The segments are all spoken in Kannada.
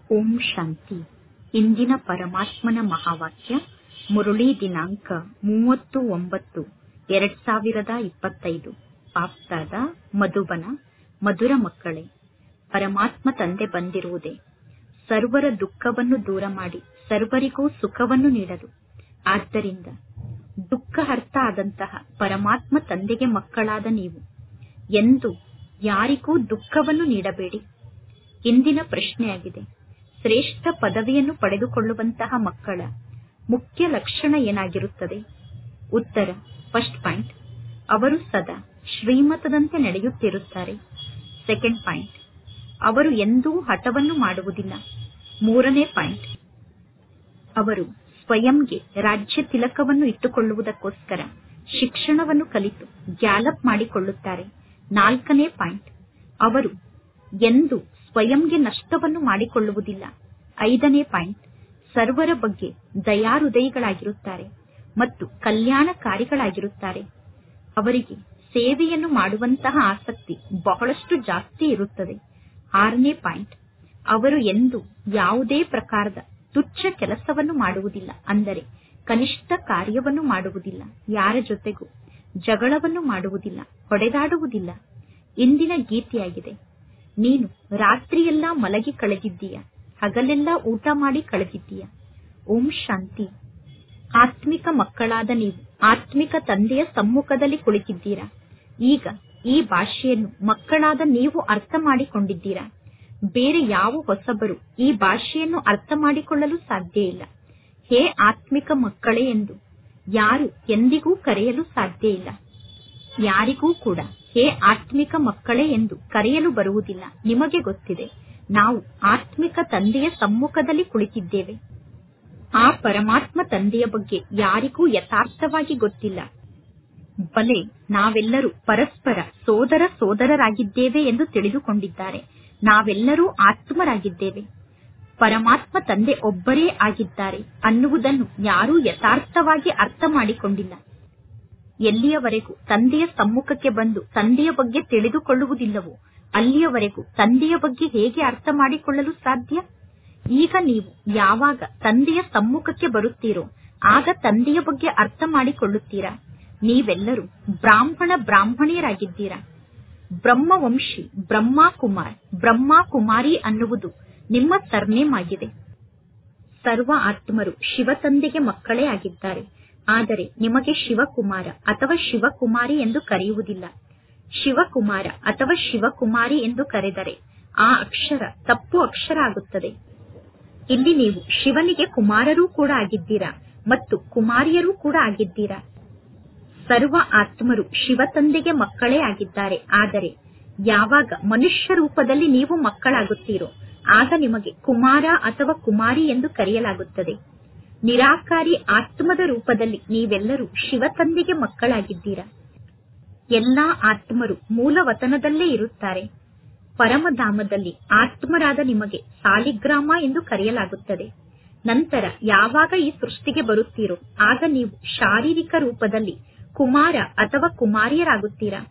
ಓಂ ಶಾಂತಿ ಇಂದಿನ ಪರಮಾತ್ಮನ ಮಹಾವಾಕ್ಯ ಮುರಳಿ ದಿನಾಂಕ ಮೂವತ್ತು ಒಂಬತ್ತು ಎರಡ್ ಸಾವಿರದ ಇಪ್ಪತ್ತೈದು ಪಾಪ್ತಾದ ಮಧುಬನ ಮಧುರ ಮಕ್ಕಳೇ ಪರಮಾತ್ಮ ತಂದೆ ಬಂದಿರುವುದೇ ಸರ್ವರ ದುಃಖವನ್ನು ದೂರ ಮಾಡಿ ಸರ್ವರಿಗೂ ಸುಖವನ್ನು ನೀಡಲು ಆದ್ದರಿಂದ ದುಃಖ ಅರ್ಥ ಆದಂತಹ ಪರಮಾತ್ಮ ತಂದೆಗೆ ಮಕ್ಕಳಾದ ನೀವು ಎಂದು ಯಾರಿಗೂ ದುಃಖವನ್ನು ನೀಡಬೇಡಿ ಇಂದಿನ ಪ್ರಶ್ನೆಯಾಗಿದೆ ಶ್ರೇಷ್ಠ ಪದವಿಯನ್ನು ಪಡೆದುಕೊಳ್ಳುವಂತಹ ಮಕ್ಕಳ ಮುಖ್ಯ ಲಕ್ಷಣ ಏನಾಗಿರುತ್ತದೆ ಉತ್ತರ ಫಸ್ಟ್ ಪಾಯಿಂಟ್ ಅವರು ಸದಾ ಶ್ರೀಮತದಂತೆ ನಡೆಯುತ್ತಿರುತ್ತಾರೆ ಸೆಕೆಂಡ್ ಪಾಯಿಂಟ್ ಅವರು ಎಂದೂ ಹಠವನ್ನು ಮಾಡುವುದಿಲ್ಲ ಮೂರನೇ ಪಾಯಿಂಟ್ ಅವರು ಸ್ವಯಂಗೆ ರಾಜ್ಯ ತಿಲಕವನ್ನು ಇಟ್ಟುಕೊಳ್ಳುವುದಕ್ಕೋಸ್ಕರ ಶಿಕ್ಷಣವನ್ನು ಕಲಿತು ಗ್ಯಾಲಪ್ ಮಾಡಿಕೊಳ್ಳುತ್ತಾರೆ ನಾಲ್ಕನೇ ಪಾಯಿಂಟ್ ಅವರು ಎಂದು ಸ್ವಯಂಗೆ ನಷ್ಟವನ್ನು ಮಾಡಿಕೊಳ್ಳುವುದಿಲ್ಲ ಐದನೇ ಪಾಯಿಂಟ್ ಸರ್ವರ ಬಗ್ಗೆ ದಯಾಹೃದಯಿಗಳಾಗಿರುತ್ತಾರೆ ಮತ್ತು ಕಲ್ಯಾಣಕಾರಿಗಳಾಗಿರುತ್ತಾರೆ ಅವರಿಗೆ ಸೇವೆಯನ್ನು ಮಾಡುವಂತಹ ಆಸಕ್ತಿ ಬಹಳಷ್ಟು ಜಾಸ್ತಿ ಇರುತ್ತದೆ ಆರನೇ ಪಾಯಿಂಟ್ ಅವರು ಎಂದು ಯಾವುದೇ ಪ್ರಕಾರದ ತುಚ್ಛ ಕೆಲಸವನ್ನು ಮಾಡುವುದಿಲ್ಲ ಅಂದರೆ ಕನಿಷ್ಠ ಕಾರ್ಯವನ್ನು ಮಾಡುವುದಿಲ್ಲ ಯಾರ ಜೊತೆಗೂ ಜಗಳವನ್ನು ಮಾಡುವುದಿಲ್ಲ ಹೊಡೆದಾಡುವುದಿಲ್ಲ ಇಂದಿನ ಗೀತೆಯಾಗಿದೆ ನೀನು ರಾತ್ರಿಯೆಲ್ಲ ಮಲಗಿ ಕಳೆದಿದ್ದೀಯ ಹಗಲೆಲ್ಲ ಊಟ ಮಾಡಿ ಕಳೆದಿದ್ದೀಯ ಓಂ ಶಾಂತಿ ಆತ್ಮಿಕ ಮಕ್ಕಳಾದ ನೀವು ಆತ್ಮಿಕ ತಂದೆಯ ಸಮ್ಮುಖದಲ್ಲಿ ಕುಳಿತಿದ್ದೀರಾ ಈಗ ಈ ಭಾಷೆಯನ್ನು ಮಕ್ಕಳಾದ ನೀವು ಅರ್ಥ ಮಾಡಿಕೊಂಡಿದ್ದೀರಾ ಬೇರೆ ಯಾವ ಹೊಸಬರು ಈ ಭಾಷೆಯನ್ನು ಅರ್ಥ ಮಾಡಿಕೊಳ್ಳಲು ಸಾಧ್ಯ ಇಲ್ಲ ಹೇ ಆತ್ಮಿಕ ಮಕ್ಕಳೇ ಎಂದು ಯಾರು ಎಂದಿಗೂ ಕರೆಯಲು ಸಾಧ್ಯ ಇಲ್ಲ ಯಾರಿಗೂ ಕೂಡ ಹೇ ಆತ್ಮಿಕ ಮಕ್ಕಳೇ ಎಂದು ಕರೆಯಲು ಬರುವುದಿಲ್ಲ ನಿಮಗೆ ಗೊತ್ತಿದೆ ನಾವು ಆತ್ಮಿಕ ತಂದೆಯ ಸಮ್ಮುಖದಲ್ಲಿ ಕುಳಿತಿದ್ದೇವೆ ಆ ಪರಮಾತ್ಮ ತಂದೆಯ ಬಗ್ಗೆ ಯಾರಿಗೂ ಯಥಾರ್ಥವಾಗಿ ಗೊತ್ತಿಲ್ಲ ಬಲೆ ನಾವೆಲ್ಲರೂ ಪರಸ್ಪರ ಸೋದರ ಸೋದರರಾಗಿದ್ದೇವೆ ಎಂದು ತಿಳಿದುಕೊಂಡಿದ್ದಾರೆ ನಾವೆಲ್ಲರೂ ಆತ್ಮರಾಗಿದ್ದೇವೆ ಪರಮಾತ್ಮ ತಂದೆ ಒಬ್ಬರೇ ಆಗಿದ್ದಾರೆ ಅನ್ನುವುದನ್ನು ಯಾರೂ ಯಥಾರ್ಥವಾಗಿ ಅರ್ಥ ಮಾಡಿಕೊಂಡಿಲ್ಲ ಎಲ್ಲಿಯವರೆಗೂ ತಂದೆಯ ಸಮ್ಮುಖಕ್ಕೆ ಬಂದು ತಂದೆಯ ಬಗ್ಗೆ ತಿಳಿದುಕೊಳ್ಳುವುದಿಲ್ಲವೋ ಅಲ್ಲಿಯವರೆಗೂ ತಂದೆಯ ಬಗ್ಗೆ ಹೇಗೆ ಅರ್ಥ ಮಾಡಿಕೊಳ್ಳಲು ಸಾಧ್ಯ ಈಗ ನೀವು ಯಾವಾಗ ತಂದೆಯ ಸಮ್ಮುಖಕ್ಕೆ ಬರುತ್ತೀರೋ ಆಗ ತಂದೆಯ ಬಗ್ಗೆ ಅರ್ಥ ಮಾಡಿಕೊಳ್ಳುತ್ತೀರಾ ನೀವೆಲ್ಲರೂ ಬ್ರಾಹ್ಮಣ ಬ್ರಾಹ್ಮಣಿಯರಾಗಿದ್ದೀರಾ ಬ್ರಹ್ಮವಂಶಿ ಬ್ರಹ್ಮ ಕುಮಾರ್ ಬ್ರಹ್ಮ ಕುಮಾರಿ ಅನ್ನುವುದು ನಿಮ್ಮ ಸರ್ನೇಮ್ ಆಗಿದೆ ಸರ್ವ ಆತ್ಮರು ಶಿವತಂದೆಗೆ ಮಕ್ಕಳೇ ಆಗಿದ್ದಾರೆ ಆದರೆ ನಿಮಗೆ ಶಿವಕುಮಾರ ಅಥವಾ ಶಿವಕುಮಾರಿ ಎಂದು ಕರೆಯುವುದಿಲ್ಲ ಶಿವಕುಮಾರ ಅಥವಾ ಶಿವಕುಮಾರಿ ಎಂದು ಕರೆದರೆ ಆ ಅಕ್ಷರ ತಪ್ಪು ಅಕ್ಷರ ಆಗುತ್ತದೆ ಇಲ್ಲಿ ನೀವು ಶಿವನಿಗೆ ಕುಮಾರರೂ ಕೂಡ ಆಗಿದ್ದೀರಾ ಮತ್ತು ಕುಮಾರಿಯರೂ ಕೂಡ ಆಗಿದ್ದೀರಾ ಸರ್ವ ಆತ್ಮರು ಶಿವತಂದೆಗೆ ಮಕ್ಕಳೇ ಆಗಿದ್ದಾರೆ ಆದರೆ ಯಾವಾಗ ಮನುಷ್ಯ ರೂಪದಲ್ಲಿ ನೀವು ಮಕ್ಕಳಾಗುತ್ತೀರೋ ಆಗ ನಿಮಗೆ ಕುಮಾರ ಅಥವಾ ಕುಮಾರಿ ಎಂದು ಕರೆಯಲಾಗುತ್ತದೆ ನಿರಾಕಾರಿ ಆತ್ಮದ ರೂಪದಲ್ಲಿ ನೀವೆಲ್ಲರೂ ಶಿವತಂದೆಗೆ ಮಕ್ಕಳಾಗಿದ್ದೀರಾ ಎಲ್ಲಾ ಆತ್ಮರು ಮೂಲವತನದಲ್ಲೇ ಇರುತ್ತಾರೆ ಪರಮಧಾಮದಲ್ಲಿ ಆತ್ಮರಾದ ನಿಮಗೆ ಸಾಲಿಗ್ರಾಮ ಎಂದು ಕರೆಯಲಾಗುತ್ತದೆ ನಂತರ ಯಾವಾಗ ಈ ಸೃಷ್ಟಿಗೆ ಬರುತ್ತೀರೋ ಆಗ ನೀವು ಶಾರೀರಿಕ ರೂಪದಲ್ಲಿ ಕುಮಾರ ಅಥವಾ ಕುಮಾರಿಯರಾಗುತ್ತೀರಾ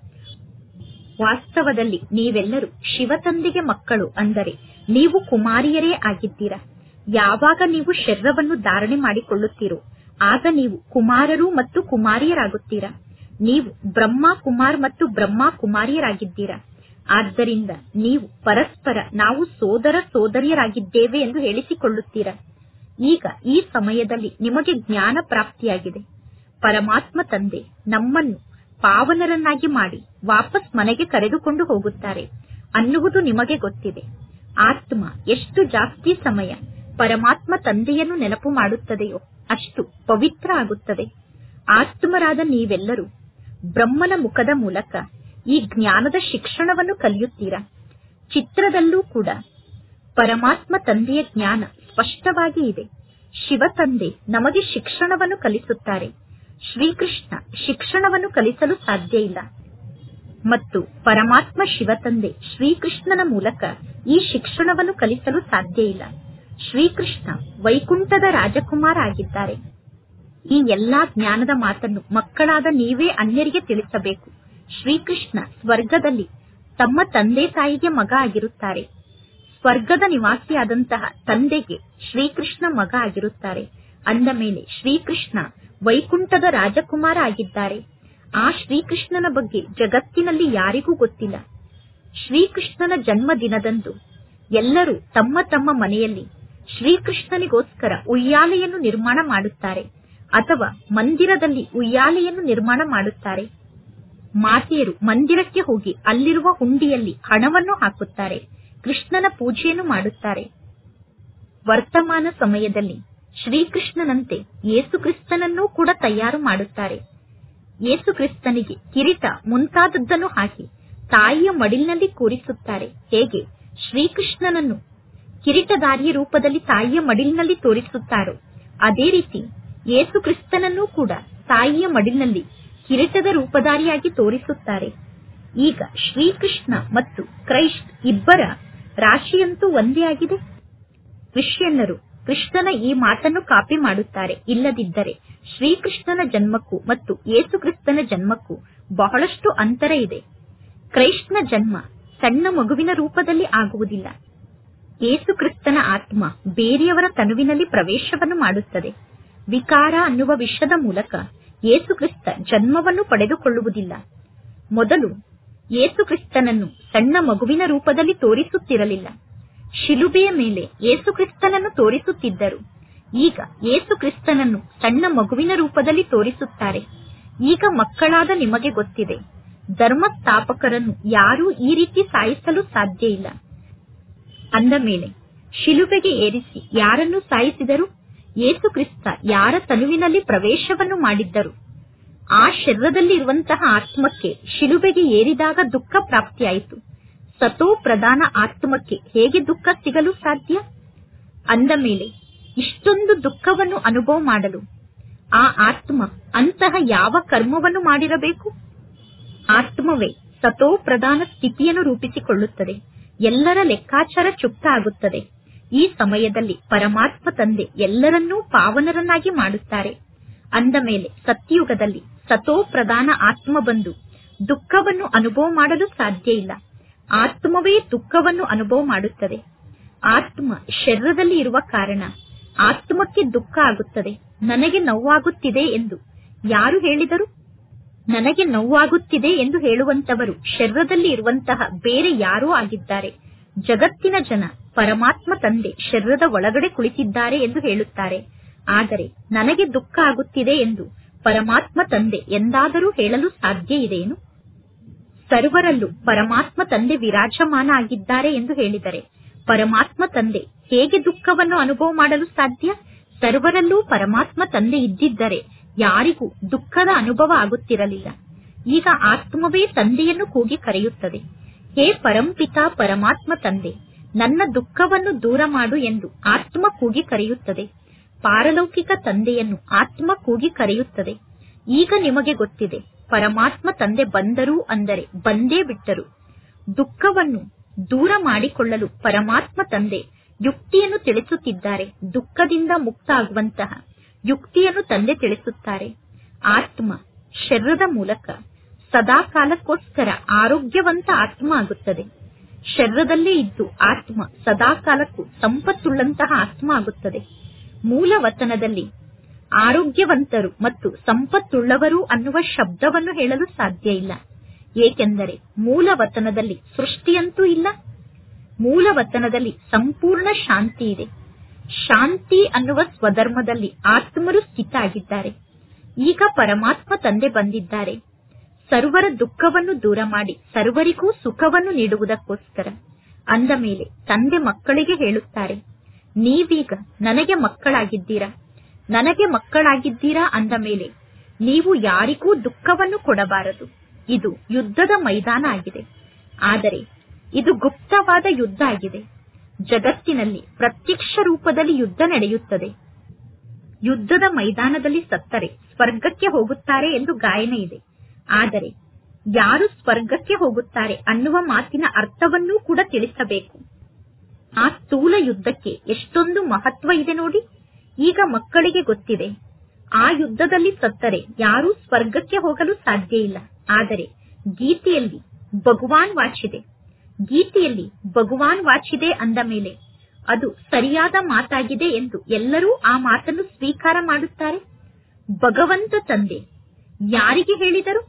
ವಾಸ್ತವದಲ್ಲಿ ನೀವೆಲ್ಲರೂ ಶಿವತಂದೆಗೆ ಮಕ್ಕಳು ಅಂದರೆ ನೀವು ಕುಮಾರಿಯರೇ ಆಗಿದ್ದೀರಾ ಯಾವಾಗ ನೀವು ಶರೀರವನ್ನು ಧಾರಣೆ ಮಾಡಿಕೊಳ್ಳುತ್ತೀರೋ ಆಗ ನೀವು ಕುಮಾರರು ಮತ್ತು ಕುಮಾರಿಯರಾಗುತ್ತೀರಾ ನೀವು ಬ್ರಹ್ಮ ಕುಮಾರ್ ಮತ್ತು ಬ್ರಹ್ಮ ಕುಮಾರಿಯರಾಗಿದ್ದೀರಾ ಆದ್ದರಿಂದ ನೀವು ಪರಸ್ಪರ ನಾವು ಸೋದರ ಸೋದರಿಯರಾಗಿದ್ದೇವೆ ಎಂದು ಹೇಳಿಸಿಕೊಳ್ಳುತ್ತೀರಾ ಈಗ ಈ ಸಮಯದಲ್ಲಿ ನಿಮಗೆ ಜ್ಞಾನ ಪ್ರಾಪ್ತಿಯಾಗಿದೆ ಪರಮಾತ್ಮ ತಂದೆ ನಮ್ಮನ್ನು ಪಾವನರನ್ನಾಗಿ ಮಾಡಿ ವಾಪಸ್ ಮನೆಗೆ ಕರೆದುಕೊಂಡು ಹೋಗುತ್ತಾರೆ ಅನ್ನುವುದು ನಿಮಗೆ ಗೊತ್ತಿದೆ ಆತ್ಮ ಎಷ್ಟು ಜಾಸ್ತಿ ಸಮಯ ಪರಮಾತ್ಮ ತಂದೆಯನ್ನು ನೆನಪು ಮಾಡುತ್ತದೆಯೋ ಅಷ್ಟು ಪವಿತ್ರ ಆಗುತ್ತದೆ ಆತ್ಮರಾದ ನೀವೆಲ್ಲರೂ ಬ್ರಹ್ಮನ ಮುಖದ ಮೂಲಕ ಈ ಜ್ಞಾನದ ಶಿಕ್ಷಣವನ್ನು ಕಲಿಯುತ್ತೀರಾ ಚಿತ್ರದಲ್ಲೂ ಕೂಡ ಪರಮಾತ್ಮ ತಂದೆಯ ಜ್ಞಾನ ಸ್ಪಷ್ಟವಾಗಿ ಇದೆ ಶಿವ ತಂದೆ ನಮಗೆ ಶಿಕ್ಷಣವನ್ನು ಕಲಿಸುತ್ತಾರೆ ಶ್ರೀಕೃಷ್ಣ ಶಿಕ್ಷಣವನ್ನು ಕಲಿಸಲು ಸಾಧ್ಯ ಇಲ್ಲ ಮತ್ತು ಪರಮಾತ್ಮ ಶಿವತಂದೆ ಶ್ರೀಕೃಷ್ಣನ ಮೂಲಕ ಈ ಶಿಕ್ಷಣವನ್ನು ಕಲಿಸಲು ಸಾಧ್ಯ ಇಲ್ಲ ಶ್ರೀಕೃಷ್ಣ ವೈಕುಂಠದ ರಾಜಕುಮಾರ ಆಗಿದ್ದಾರೆ ಈ ಎಲ್ಲಾ ಜ್ಞಾನದ ಮಾತನ್ನು ಮಕ್ಕಳಾದ ನೀವೇ ಅನ್ಯರಿಗೆ ತಿಳಿಸಬೇಕು ಶ್ರೀಕೃಷ್ಣ ಸ್ವರ್ಗದಲ್ಲಿ ತಮ್ಮ ತಂದೆ ತಾಯಿಗೆ ಮಗ ಆಗಿರುತ್ತಾರೆ ಸ್ವರ್ಗದ ನಿವಾಸಿಯಾದಂತಹ ತಂದೆಗೆ ಶ್ರೀಕೃಷ್ಣ ಮಗ ಆಗಿರುತ್ತಾರೆ ಅಂದ ಮೇಲೆ ಶ್ರೀಕೃಷ್ಣ ವೈಕುಂಠದ ರಾಜಕುಮಾರ ಆಗಿದ್ದಾರೆ ಆ ಶ್ರೀಕೃಷ್ಣನ ಬಗ್ಗೆ ಜಗತ್ತಿನಲ್ಲಿ ಯಾರಿಗೂ ಗೊತ್ತಿಲ್ಲ ಶ್ರೀಕೃಷ್ಣನ ಜನ್ಮದಿನದಂದು ಎಲ್ಲರೂ ತಮ್ಮ ತಮ್ಮ ಮನೆಯಲ್ಲಿ ಶ್ರೀಕೃಷ್ಣನಿಗೋಸ್ಕರ ಉಯ್ಯಾಲೆಯನ್ನು ನಿರ್ಮಾಣ ಮಾಡುತ್ತಾರೆ ಅಥವಾ ಮಂದಿರದಲ್ಲಿ ಉಯ್ಯಾಲೆಯನ್ನು ನಿರ್ಮಾಣ ಮಾಡುತ್ತಾರೆ ಮಾತೆಯರು ಮಂದಿರಕ್ಕೆ ಹೋಗಿ ಅಲ್ಲಿರುವ ಹುಂಡಿಯಲ್ಲಿ ಹಣವನ್ನು ಹಾಕುತ್ತಾರೆ ಕೃಷ್ಣನ ಪೂಜೆಯನ್ನು ಮಾಡುತ್ತಾರೆ ವರ್ತಮಾನ ಸಮಯದಲ್ಲಿ ಶ್ರೀಕೃಷ್ಣನಂತೆ ಯೇಸುಕ್ರಿಸ್ತನನ್ನೂ ಕೂಡ ತಯಾರು ಮಾಡುತ್ತಾರೆ ಯೇಸುಕ್ರಿಸ್ತನಿಗೆ ಕಿರೀಟ ಮುಂತಾದದ್ದನ್ನು ಹಾಕಿ ತಾಯಿಯ ಮಡಿಲಿನಲ್ಲಿ ಕೂರಿಸುತ್ತಾರೆ ಹೇಗೆ ಶ್ರೀಕೃಷ್ಣನನ್ನು ಕಿರೀಟಧಾರಿಯ ರೂಪದಲ್ಲಿ ತಾಯಿಯ ಮಡಿಲಿನಲ್ಲಿ ತೋರಿಸುತ್ತಾರೋ ಅದೇ ರೀತಿ ಯೇಸುಕ್ರಿಸ್ತನನ್ನೂ ಕೂಡ ತಾಯಿಯ ಮಡಿಲಿನಲ್ಲಿ ಕಿರೀಟದ ರೂಪಧಾರಿಯಾಗಿ ತೋರಿಸುತ್ತಾರೆ ಈಗ ಶ್ರೀಕೃಷ್ಣ ಮತ್ತು ಕ್ರೈಸ್ಟ್ ಇಬ್ಬರ ರಾಶಿಯಂತೂ ಒಂದೇ ಆಗಿದೆ ಕ್ರಿಶ್ಚಿಯನ್ನರು ಕೃಷ್ಣನ ಈ ಮಾತನ್ನು ಕಾಪಿ ಮಾಡುತ್ತಾರೆ ಇಲ್ಲದಿದ್ದರೆ ಶ್ರೀಕೃಷ್ಣನ ಜನ್ಮಕ್ಕೂ ಮತ್ತು ಯೇಸುಕ್ರಿಸ್ತನ ಜನ್ಮಕ್ಕೂ ಬಹಳಷ್ಟು ಅಂತರ ಇದೆ ಕ್ರೈಸ್ಟ್ನ ಜನ್ಮ ಸಣ್ಣ ಮಗುವಿನ ರೂಪದಲ್ಲಿ ಆಗುವುದಿಲ್ಲ ಯೇಸುಕ್ರಿಸ್ತನ ಆತ್ಮ ಬೇರೆಯವರ ತನುವಿನಲ್ಲಿ ಪ್ರವೇಶವನ್ನು ಮಾಡುತ್ತದೆ ವಿಕಾರ ಅನ್ನುವ ವಿಷದ ಮೂಲಕ ಯೇಸುಕ್ರಿಸ್ತ ಜನ್ಮವನ್ನು ಪಡೆದುಕೊಳ್ಳುವುದಿಲ್ಲ ಮೊದಲು ಯೇಸುಕ್ರಿಸ್ತನನ್ನು ಸಣ್ಣ ಮಗುವಿನ ರೂಪದಲ್ಲಿ ತೋರಿಸುತ್ತಿರಲಿಲ್ಲ ಶಿಲುಬೆಯ ಮೇಲೆ ಯೇಸುಕ್ರಿಸ್ತನನ್ನು ತೋರಿಸುತ್ತಿದ್ದರು ಈಗ ಯೇಸುಕ್ರಿಸ್ತನನ್ನು ಸಣ್ಣ ಮಗುವಿನ ರೂಪದಲ್ಲಿ ತೋರಿಸುತ್ತಾರೆ ಈಗ ಮಕ್ಕಳಾದ ನಿಮಗೆ ಗೊತ್ತಿದೆ ಧರ್ಮಸ್ಥಾಪಕರನ್ನು ಯಾರೂ ಈ ರೀತಿ ಸಾಯಿಸಲು ಸಾಧ್ಯ ಇಲ್ಲ ಅಂದ ಮೇಲೆ ಶಿಲುಬೆಗೆ ಏರಿಸಿ ಯಾರನ್ನು ಸಾಯಿಸಿದರು ಯೇಸುಕ್ರಿಸ್ತ ಯಾರ ತನುವಿನಲ್ಲಿ ಪ್ರವೇಶವನ್ನು ಮಾಡಿದ್ದರು ಆ ಶರೀರದಲ್ಲಿ ಇರುವಂತಹ ಆತ್ಮಕ್ಕೆ ಶಿಲುಬೆಗೆ ಏರಿದಾಗ ದುಃಖ ಪ್ರಾಪ್ತಿಯಾಯಿತು ಸತೋ ಪ್ರಧಾನ ಆತ್ಮಕ್ಕೆ ಹೇಗೆ ದುಃಖ ಸಿಗಲು ಸಾಧ್ಯ ಅಂದ ಮೇಲೆ ಇಷ್ಟೊಂದು ದುಃಖವನ್ನು ಅನುಭವ ಮಾಡಲು ಆ ಆತ್ಮ ಅಂತಹ ಯಾವ ಕರ್ಮವನ್ನು ಮಾಡಿರಬೇಕು ಆತ್ಮವೇ ಸತೋ ಪ್ರಧಾನ ಸ್ಥಿತಿಯನ್ನು ರೂಪಿಸಿಕೊಳ್ಳುತ್ತದೆ ಎಲ್ಲರ ಲೆಕ್ಕಾಚಾರ ಚುಕ್ತ ಆಗುತ್ತದೆ ಈ ಸಮಯದಲ್ಲಿ ಪರಮಾತ್ಮ ತಂದೆ ಎಲ್ಲರನ್ನೂ ಪಾವನರನ್ನಾಗಿ ಮಾಡುತ್ತಾರೆ ಅಂದ ಮೇಲೆ ಸತ್ಯುಗದಲ್ಲಿ ಸತೋ ಪ್ರಧಾನ ಆತ್ಮ ಬಂದು ದುಃಖವನ್ನು ಅನುಭವ ಮಾಡಲು ಸಾಧ್ಯ ಇಲ್ಲ ಆತ್ಮವೇ ದುಃಖವನ್ನು ಅನುಭವ ಮಾಡುತ್ತದೆ ಆತ್ಮ ಶರೀರದಲ್ಲಿ ಇರುವ ಕಾರಣ ಆತ್ಮಕ್ಕೆ ದುಃಖ ಆಗುತ್ತದೆ ನನಗೆ ನೋವಾಗುತ್ತಿದೆ ಎಂದು ಯಾರು ಹೇಳಿದರು ನನಗೆ ನೋವಾಗುತ್ತಿದೆ ಎಂದು ಹೇಳುವಂತವರು ಶರೀರದಲ್ಲಿ ಇರುವಂತಹ ಬೇರೆ ಯಾರೋ ಆಗಿದ್ದಾರೆ ಜಗತ್ತಿನ ಜನ ಪರಮಾತ್ಮ ತಂದೆ ಶರೀರದ ಒಳಗಡೆ ಕುಳಿತಿದ್ದಾರೆ ಎಂದು ಹೇಳುತ್ತಾರೆ ಆದರೆ ನನಗೆ ದುಃಖ ಆಗುತ್ತಿದೆ ಎಂದು ಪರಮಾತ್ಮ ತಂದೆ ಎಂದಾದರೂ ಹೇಳಲು ಸಾಧ್ಯ ಇದೆಯೇನು ಸರ್ವರಲ್ಲೂ ಪರಮಾತ್ಮ ತಂದೆ ವಿರಾಜಮಾನ ಆಗಿದ್ದಾರೆ ಎಂದು ಹೇಳಿದರೆ ಪರಮಾತ್ಮ ತಂದೆ ಹೇಗೆ ದುಃಖವನ್ನು ಅನುಭವ ಮಾಡಲು ಸಾಧ್ಯ ಸರ್ವರಲ್ಲೂ ಪರಮಾತ್ಮ ತಂದೆ ಇದ್ದಿದ್ದರೆ ಯಾರಿಗೂ ದುಃಖದ ಅನುಭವ ಆಗುತ್ತಿರಲಿಲ್ಲ ಈಗ ಆತ್ಮವೇ ತಂದೆಯನ್ನು ಕೂಗಿ ಕರೆಯುತ್ತದೆ ಹೇ ಪರಂಪಿತ ಪರಮಾತ್ಮ ತಂದೆ ನನ್ನ ದುಃಖವನ್ನು ದೂರ ಮಾಡು ಎಂದು ಆತ್ಮ ಕೂಗಿ ಕರೆಯುತ್ತದೆ ಪಾರಲೌಕಿಕ ತಂದೆಯನ್ನು ಆತ್ಮ ಕೂಗಿ ಕರೆಯುತ್ತದೆ ಈಗ ನಿಮಗೆ ಗೊತ್ತಿದೆ ಪರಮಾತ್ಮ ತಂದೆ ಬಂದರು ಅಂದರೆ ಬಂದೇ ಬಿಟ್ಟರು ದುಃಖವನ್ನು ದೂರ ಮಾಡಿಕೊಳ್ಳಲು ಪರಮಾತ್ಮ ತಂದೆ ಯುಕ್ತಿಯನ್ನು ತಿಳಿಸುತ್ತಿದ್ದಾರೆ ದುಃಖದಿಂದ ಮುಕ್ತ ಆಗುವಂತಹ ಯುಕ್ತಿಯನ್ನು ತಂದೆ ತಿಳಿಸುತ್ತಾರೆ ಆತ್ಮ ಶರೀರದ ಮೂಲಕ ಸದಾ ಕಾಲಕ್ಕೋಸ್ಕರ ಆರೋಗ್ಯವಂತ ಆತ್ಮ ಆಗುತ್ತದೆ ಶರೀರದಲ್ಲೇ ಇದ್ದು ಆತ್ಮ ಸದಾ ಕಾಲಕ್ಕೂ ಸಂಪತ್ತುಳ್ಳಂತಹ ಆತ್ಮ ಆಗುತ್ತದೆ ಮೂಲ ವತನದಲ್ಲಿ ಆರೋಗ್ಯವಂತರು ಮತ್ತು ಸಂಪತ್ತುಳ್ಳವರು ಅನ್ನುವ ಶಬ್ದವನ್ನು ಹೇಳಲು ಸಾಧ್ಯ ಇಲ್ಲ ಏಕೆಂದರೆ ಮೂಲ ವತನದಲ್ಲಿ ಸೃಷ್ಟಿಯಂತೂ ಇಲ್ಲ ಮೂಲ ವತನದಲ್ಲಿ ಸಂಪೂರ್ಣ ಶಾಂತಿ ಇದೆ ಶಾಂತಿ ಅನ್ನುವ ಸ್ವಧರ್ಮದಲ್ಲಿ ಆತ್ಮರು ಸ್ಥಿತ ಆಗಿದ್ದಾರೆ ಈಗ ಪರಮಾತ್ಮ ತಂದೆ ಬಂದಿದ್ದಾರೆ ಸರ್ವರ ದುಃಖವನ್ನು ದೂರ ಮಾಡಿ ಸರ್ವರಿಗೂ ಸುಖವನ್ನು ನೀಡುವುದಕ್ಕೋಸ್ಕರ ಅಂದ ಮೇಲೆ ತಂದೆ ಮಕ್ಕಳಿಗೆ ಹೇಳುತ್ತಾರೆ ನೀವೀಗ ನನಗೆ ಮಕ್ಕಳಾಗಿದ್ದೀರಾ ನನಗೆ ಮಕ್ಕಳಾಗಿದ್ದೀರಾ ಅಂದ ಮೇಲೆ ನೀವು ಯಾರಿಗೂ ದುಃಖವನ್ನು ಕೊಡಬಾರದು ಇದು ಯುದ್ಧದ ಮೈದಾನ ಆಗಿದೆ ಆದರೆ ಇದು ಗುಪ್ತವಾದ ಯುದ್ಧ ಆಗಿದೆ ಜಗತ್ತಿನಲ್ಲಿ ಪ್ರತ್ಯಕ್ಷ ರೂಪದಲ್ಲಿ ಯುದ್ಧ ನಡೆಯುತ್ತದೆ ಯುದ್ಧದ ಮೈದಾನದಲ್ಲಿ ಸತ್ತರೆ ಸ್ವರ್ಗಕ್ಕೆ ಹೋಗುತ್ತಾರೆ ಎಂದು ಗಾಯನ ಇದೆ ಆದರೆ ಯಾರು ಸ್ವರ್ಗಕ್ಕೆ ಹೋಗುತ್ತಾರೆ ಅನ್ನುವ ಮಾತಿನ ಅರ್ಥವನ್ನೂ ಕೂಡ ತಿಳಿಸಬೇಕು ಆ ಸ್ಥೂಲ ಯುದ್ಧಕ್ಕೆ ಎಷ್ಟೊಂದು ಮಹತ್ವ ಇದೆ ನೋಡಿ ಈಗ ಮಕ್ಕಳಿಗೆ ಗೊತ್ತಿದೆ ಆ ಯುದ್ಧದಲ್ಲಿ ಸತ್ತರೆ ಯಾರೂ ಸ್ವರ್ಗಕ್ಕೆ ಹೋಗಲು ಸಾಧ್ಯ ಇಲ್ಲ ಆದರೆ ಗೀತೆಯಲ್ಲಿ ಭಗವಾನ್ ವಾಚಿದೆ ಗೀತೆಯಲ್ಲಿ ಭಗವಾನ್ ವಾಚಿದೆ ಅಂದ ಮೇಲೆ ಅದು ಸರಿಯಾದ ಮಾತಾಗಿದೆ ಎಂದು ಎಲ್ಲರೂ ಆ ಮಾತನ್ನು ಸ್ವೀಕಾರ ಮಾಡುತ್ತಾರೆ ಭಗವಂತ ತಂದೆ ಯಾರಿಗೆ ಹೇಳಿದರು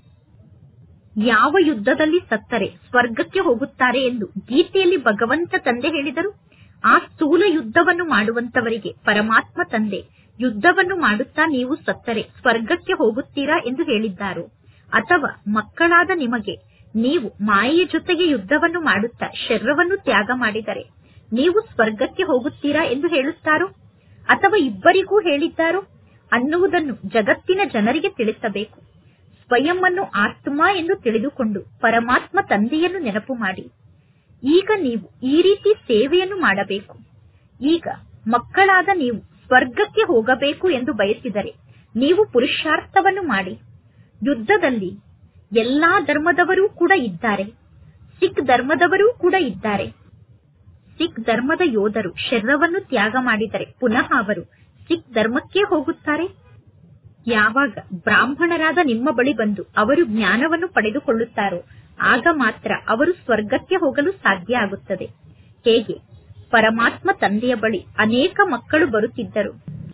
ಯಾವ ಯುದ್ಧದಲ್ಲಿ ಸತ್ತರೆ ಸ್ವರ್ಗಕ್ಕೆ ಹೋಗುತ್ತಾರೆ ಎಂದು ಗೀತೆಯಲ್ಲಿ ಭಗವಂತ ತಂದೆ ಹೇಳಿದರು ಆ ಸ್ಥೂಲ ಯುದ್ಧವನ್ನು ಮಾಡುವಂತವರಿಗೆ ಪರಮಾತ್ಮ ತಂದೆ ಯುದ್ಧವನ್ನು ಮಾಡುತ್ತಾ ನೀವು ಸತ್ತರೆ ಸ್ವರ್ಗಕ್ಕೆ ಹೋಗುತ್ತೀರಾ ಎಂದು ಹೇಳಿದ್ದಾರೋ ಅಥವಾ ಮಕ್ಕಳಾದ ನಿಮಗೆ ನೀವು ಮಾಯೆಯ ಜೊತೆಗೆ ಯುದ್ಧವನ್ನು ಮಾಡುತ್ತಾ ಶರೀರವನ್ನು ತ್ಯಾಗ ಮಾಡಿದರೆ ನೀವು ಸ್ವರ್ಗಕ್ಕೆ ಹೋಗುತ್ತೀರಾ ಎಂದು ಹೇಳುತ್ತಾರೋ ಅಥವಾ ಇಬ್ಬರಿಗೂ ಹೇಳಿದ್ದಾರೋ ಅನ್ನುವುದನ್ನು ಜಗತ್ತಿನ ಜನರಿಗೆ ತಿಳಿಸಬೇಕು ಸ್ವಯಂ ಅನ್ನು ಆತ್ಮ ಎಂದು ತಿಳಿದುಕೊಂಡು ಪರಮಾತ್ಮ ತಂದೆಯನ್ನು ನೆನಪು ಮಾಡಿ ಈಗ ನೀವು ಈ ರೀತಿ ಸೇವೆಯನ್ನು ಮಾಡಬೇಕು ಈಗ ಮಕ್ಕಳಾದ ನೀವು ಸ್ವರ್ಗಕ್ಕೆ ಹೋಗಬೇಕು ಎಂದು ಬಯಸಿದರೆ ನೀವು ಪುರುಷಾರ್ಥವನ್ನು ಮಾಡಿ ಯುದ್ಧದಲ್ಲಿ ಎಲ್ಲಾ ಧರ್ಮದವರೂ ಕೂಡ ಇದ್ದಾರೆ ಸಿಖ್ ಧರ್ಮದವರೂ ಕೂಡ ಇದ್ದಾರೆ ಸಿಖ್ ಧರ್ಮದ ಯೋಧರು ಶರೀರವನ್ನು ತ್ಯಾಗ ಮಾಡಿದರೆ ಪುನಃ ಅವರು ಸಿಖ್ ಧರ್ಮಕ್ಕೆ ಹೋಗುತ್ತಾರೆ ಯಾವಾಗ ಬ್ರಾಹ್ಮಣರಾದ ನಿಮ್ಮ ಬಳಿ ಬಂದು ಅವರು ಜ್ಞಾನವನ್ನು ಪಡೆದುಕೊಳ್ಳುತ್ತಾರೋ ಆಗ ಮಾತ್ರ ಅವರು ಸ್ವರ್ಗಕ್ಕೆ ಹೋಗಲು ಸಾಧ್ಯ ಆಗುತ್ತದೆ ಹೇಗೆ ಪರಮಾತ್ಮ ತಂದೆಯ ಬಳಿ ಅನೇಕ ಮಕ್ಕಳು ಬರುತ್ತಿದ್ದರು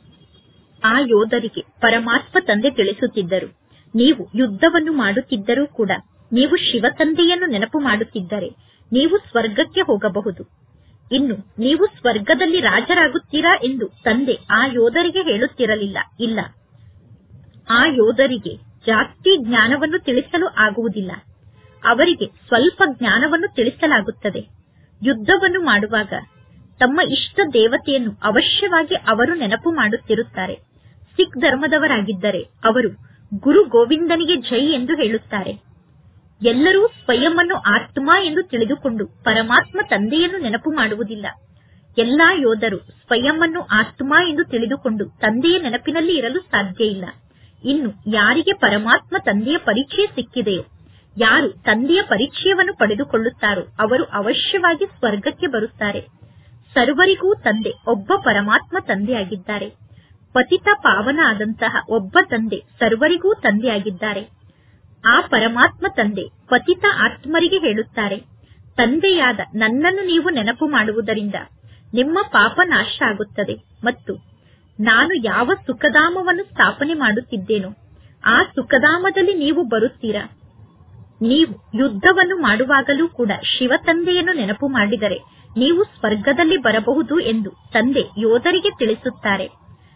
ಆ ಯೋಧರಿಗೆ ಪರಮಾತ್ಮ ತಂದೆ ತಿಳಿಸುತ್ತಿದ್ದರು ನೀವು ಯುದ್ಧವನ್ನು ಮಾಡುತ್ತಿದ್ದರೂ ಕೂಡ ನೀವು ಶಿವ ತಂದೆಯನ್ನು ನೆನಪು ಮಾಡುತ್ತಿದ್ದರೆ ನೀವು ಸ್ವರ್ಗಕ್ಕೆ ಹೋಗಬಹುದು ಇನ್ನು ನೀವು ಸ್ವರ್ಗದಲ್ಲಿ ರಾಜರಾಗುತ್ತೀರಾ ಎಂದು ತಂದೆ ಆ ಯೋಧರಿಗೆ ಹೇಳುತ್ತಿರಲಿಲ್ಲ ಇಲ್ಲ ಆ ಯೋಧರಿಗೆ ಜಾಸ್ತಿ ಜ್ಞಾನವನ್ನು ತಿಳಿಸಲು ಆಗುವುದಿಲ್ಲ ಅವರಿಗೆ ಸ್ವಲ್ಪ ಜ್ಞಾನವನ್ನು ತಿಳಿಸಲಾಗುತ್ತದೆ ಯುದ್ಧವನ್ನು ಮಾಡುವಾಗ ತಮ್ಮ ಇಷ್ಟ ದೇವತೆಯನ್ನು ಅವಶ್ಯವಾಗಿ ಅವರು ನೆನಪು ಮಾಡುತ್ತಿರುತ್ತಾರೆ ಸಿಖ್ ಧರ್ಮದವರಾಗಿದ್ದರೆ ಅವರು ಗುರು ಗೋವಿಂದನಿಗೆ ಜೈ ಎಂದು ಹೇಳುತ್ತಾರೆ ಎಲ್ಲರೂ ಸ್ವಯಂ ಅನ್ನು ಆತ್ಮ ಎಂದು ತಿಳಿದುಕೊಂಡು ಪರಮಾತ್ಮ ತಂದೆಯನ್ನು ನೆನಪು ಮಾಡುವುದಿಲ್ಲ ಎಲ್ಲಾ ಯೋಧರು ಸ್ವಯಂ ಅನ್ನು ಆತ್ಮ ಎಂದು ತಿಳಿದುಕೊಂಡು ತಂದೆಯ ನೆನಪಿನಲ್ಲಿ ಇರಲು ಸಾಧ್ಯ ಇಲ್ಲ ಇನ್ನು ಯಾರಿಗೆ ಪರಮಾತ್ಮ ತಂದೆಯ ಪರಿಚಯ ಸಿಕ್ಕಿದೆಯೋ ಯಾರು ತಂದೆಯ ಪರಿಚಯವನ್ನು ಪಡೆದುಕೊಳ್ಳುತ್ತಾರೋ ಅವರು ಅವಶ್ಯವಾಗಿ ಸ್ವರ್ಗಕ್ಕೆ ಬರುತ್ತಾರೆ ಸರ್ವರಿಗೂ ತಂದೆ ಒಬ್ಬ ಪರಮಾತ್ಮ ತಂದೆಯಾಗಿದ್ದಾರೆ ಪತಿತ ಪಾವನ ಆದಂತಹ ಒಬ್ಬ ತಂದೆ ಸರ್ವರಿಗೂ ತಂದೆಯಾಗಿದ್ದಾರೆ ಆ ಪರಮಾತ್ಮ ತಂದೆ ಪತಿತ ಆತ್ಮರಿಗೆ ಹೇಳುತ್ತಾರೆ ತಂದೆಯಾದ ನನ್ನನ್ನು ನೀವು ನೆನಪು ಮಾಡುವುದರಿಂದ ನಿಮ್ಮ ಪಾಪ ನಾಶ ಆಗುತ್ತದೆ ಮತ್ತು ನಾನು ಯಾವ ಸುಖಧಾಮವನ್ನು ಸ್ಥಾಪನೆ ಮಾಡುತ್ತಿದ್ದೇನೋ ಆ ಸುಖಧಾಮದಲ್ಲಿ ನೀವು ಬರುತ್ತೀರಾ ನೀವು ಯುದ್ಧವನ್ನು ಮಾಡುವಾಗಲೂ ಕೂಡ ಶಿವ ತಂದೆಯನ್ನು ನೆನಪು ಮಾಡಿದರೆ ನೀವು ಸ್ವರ್ಗದಲ್ಲಿ ಬರಬಹುದು ಎಂದು ತಂದೆ ಯೋಧರಿಗೆ ತಿಳಿಸುತ್ತಾರೆ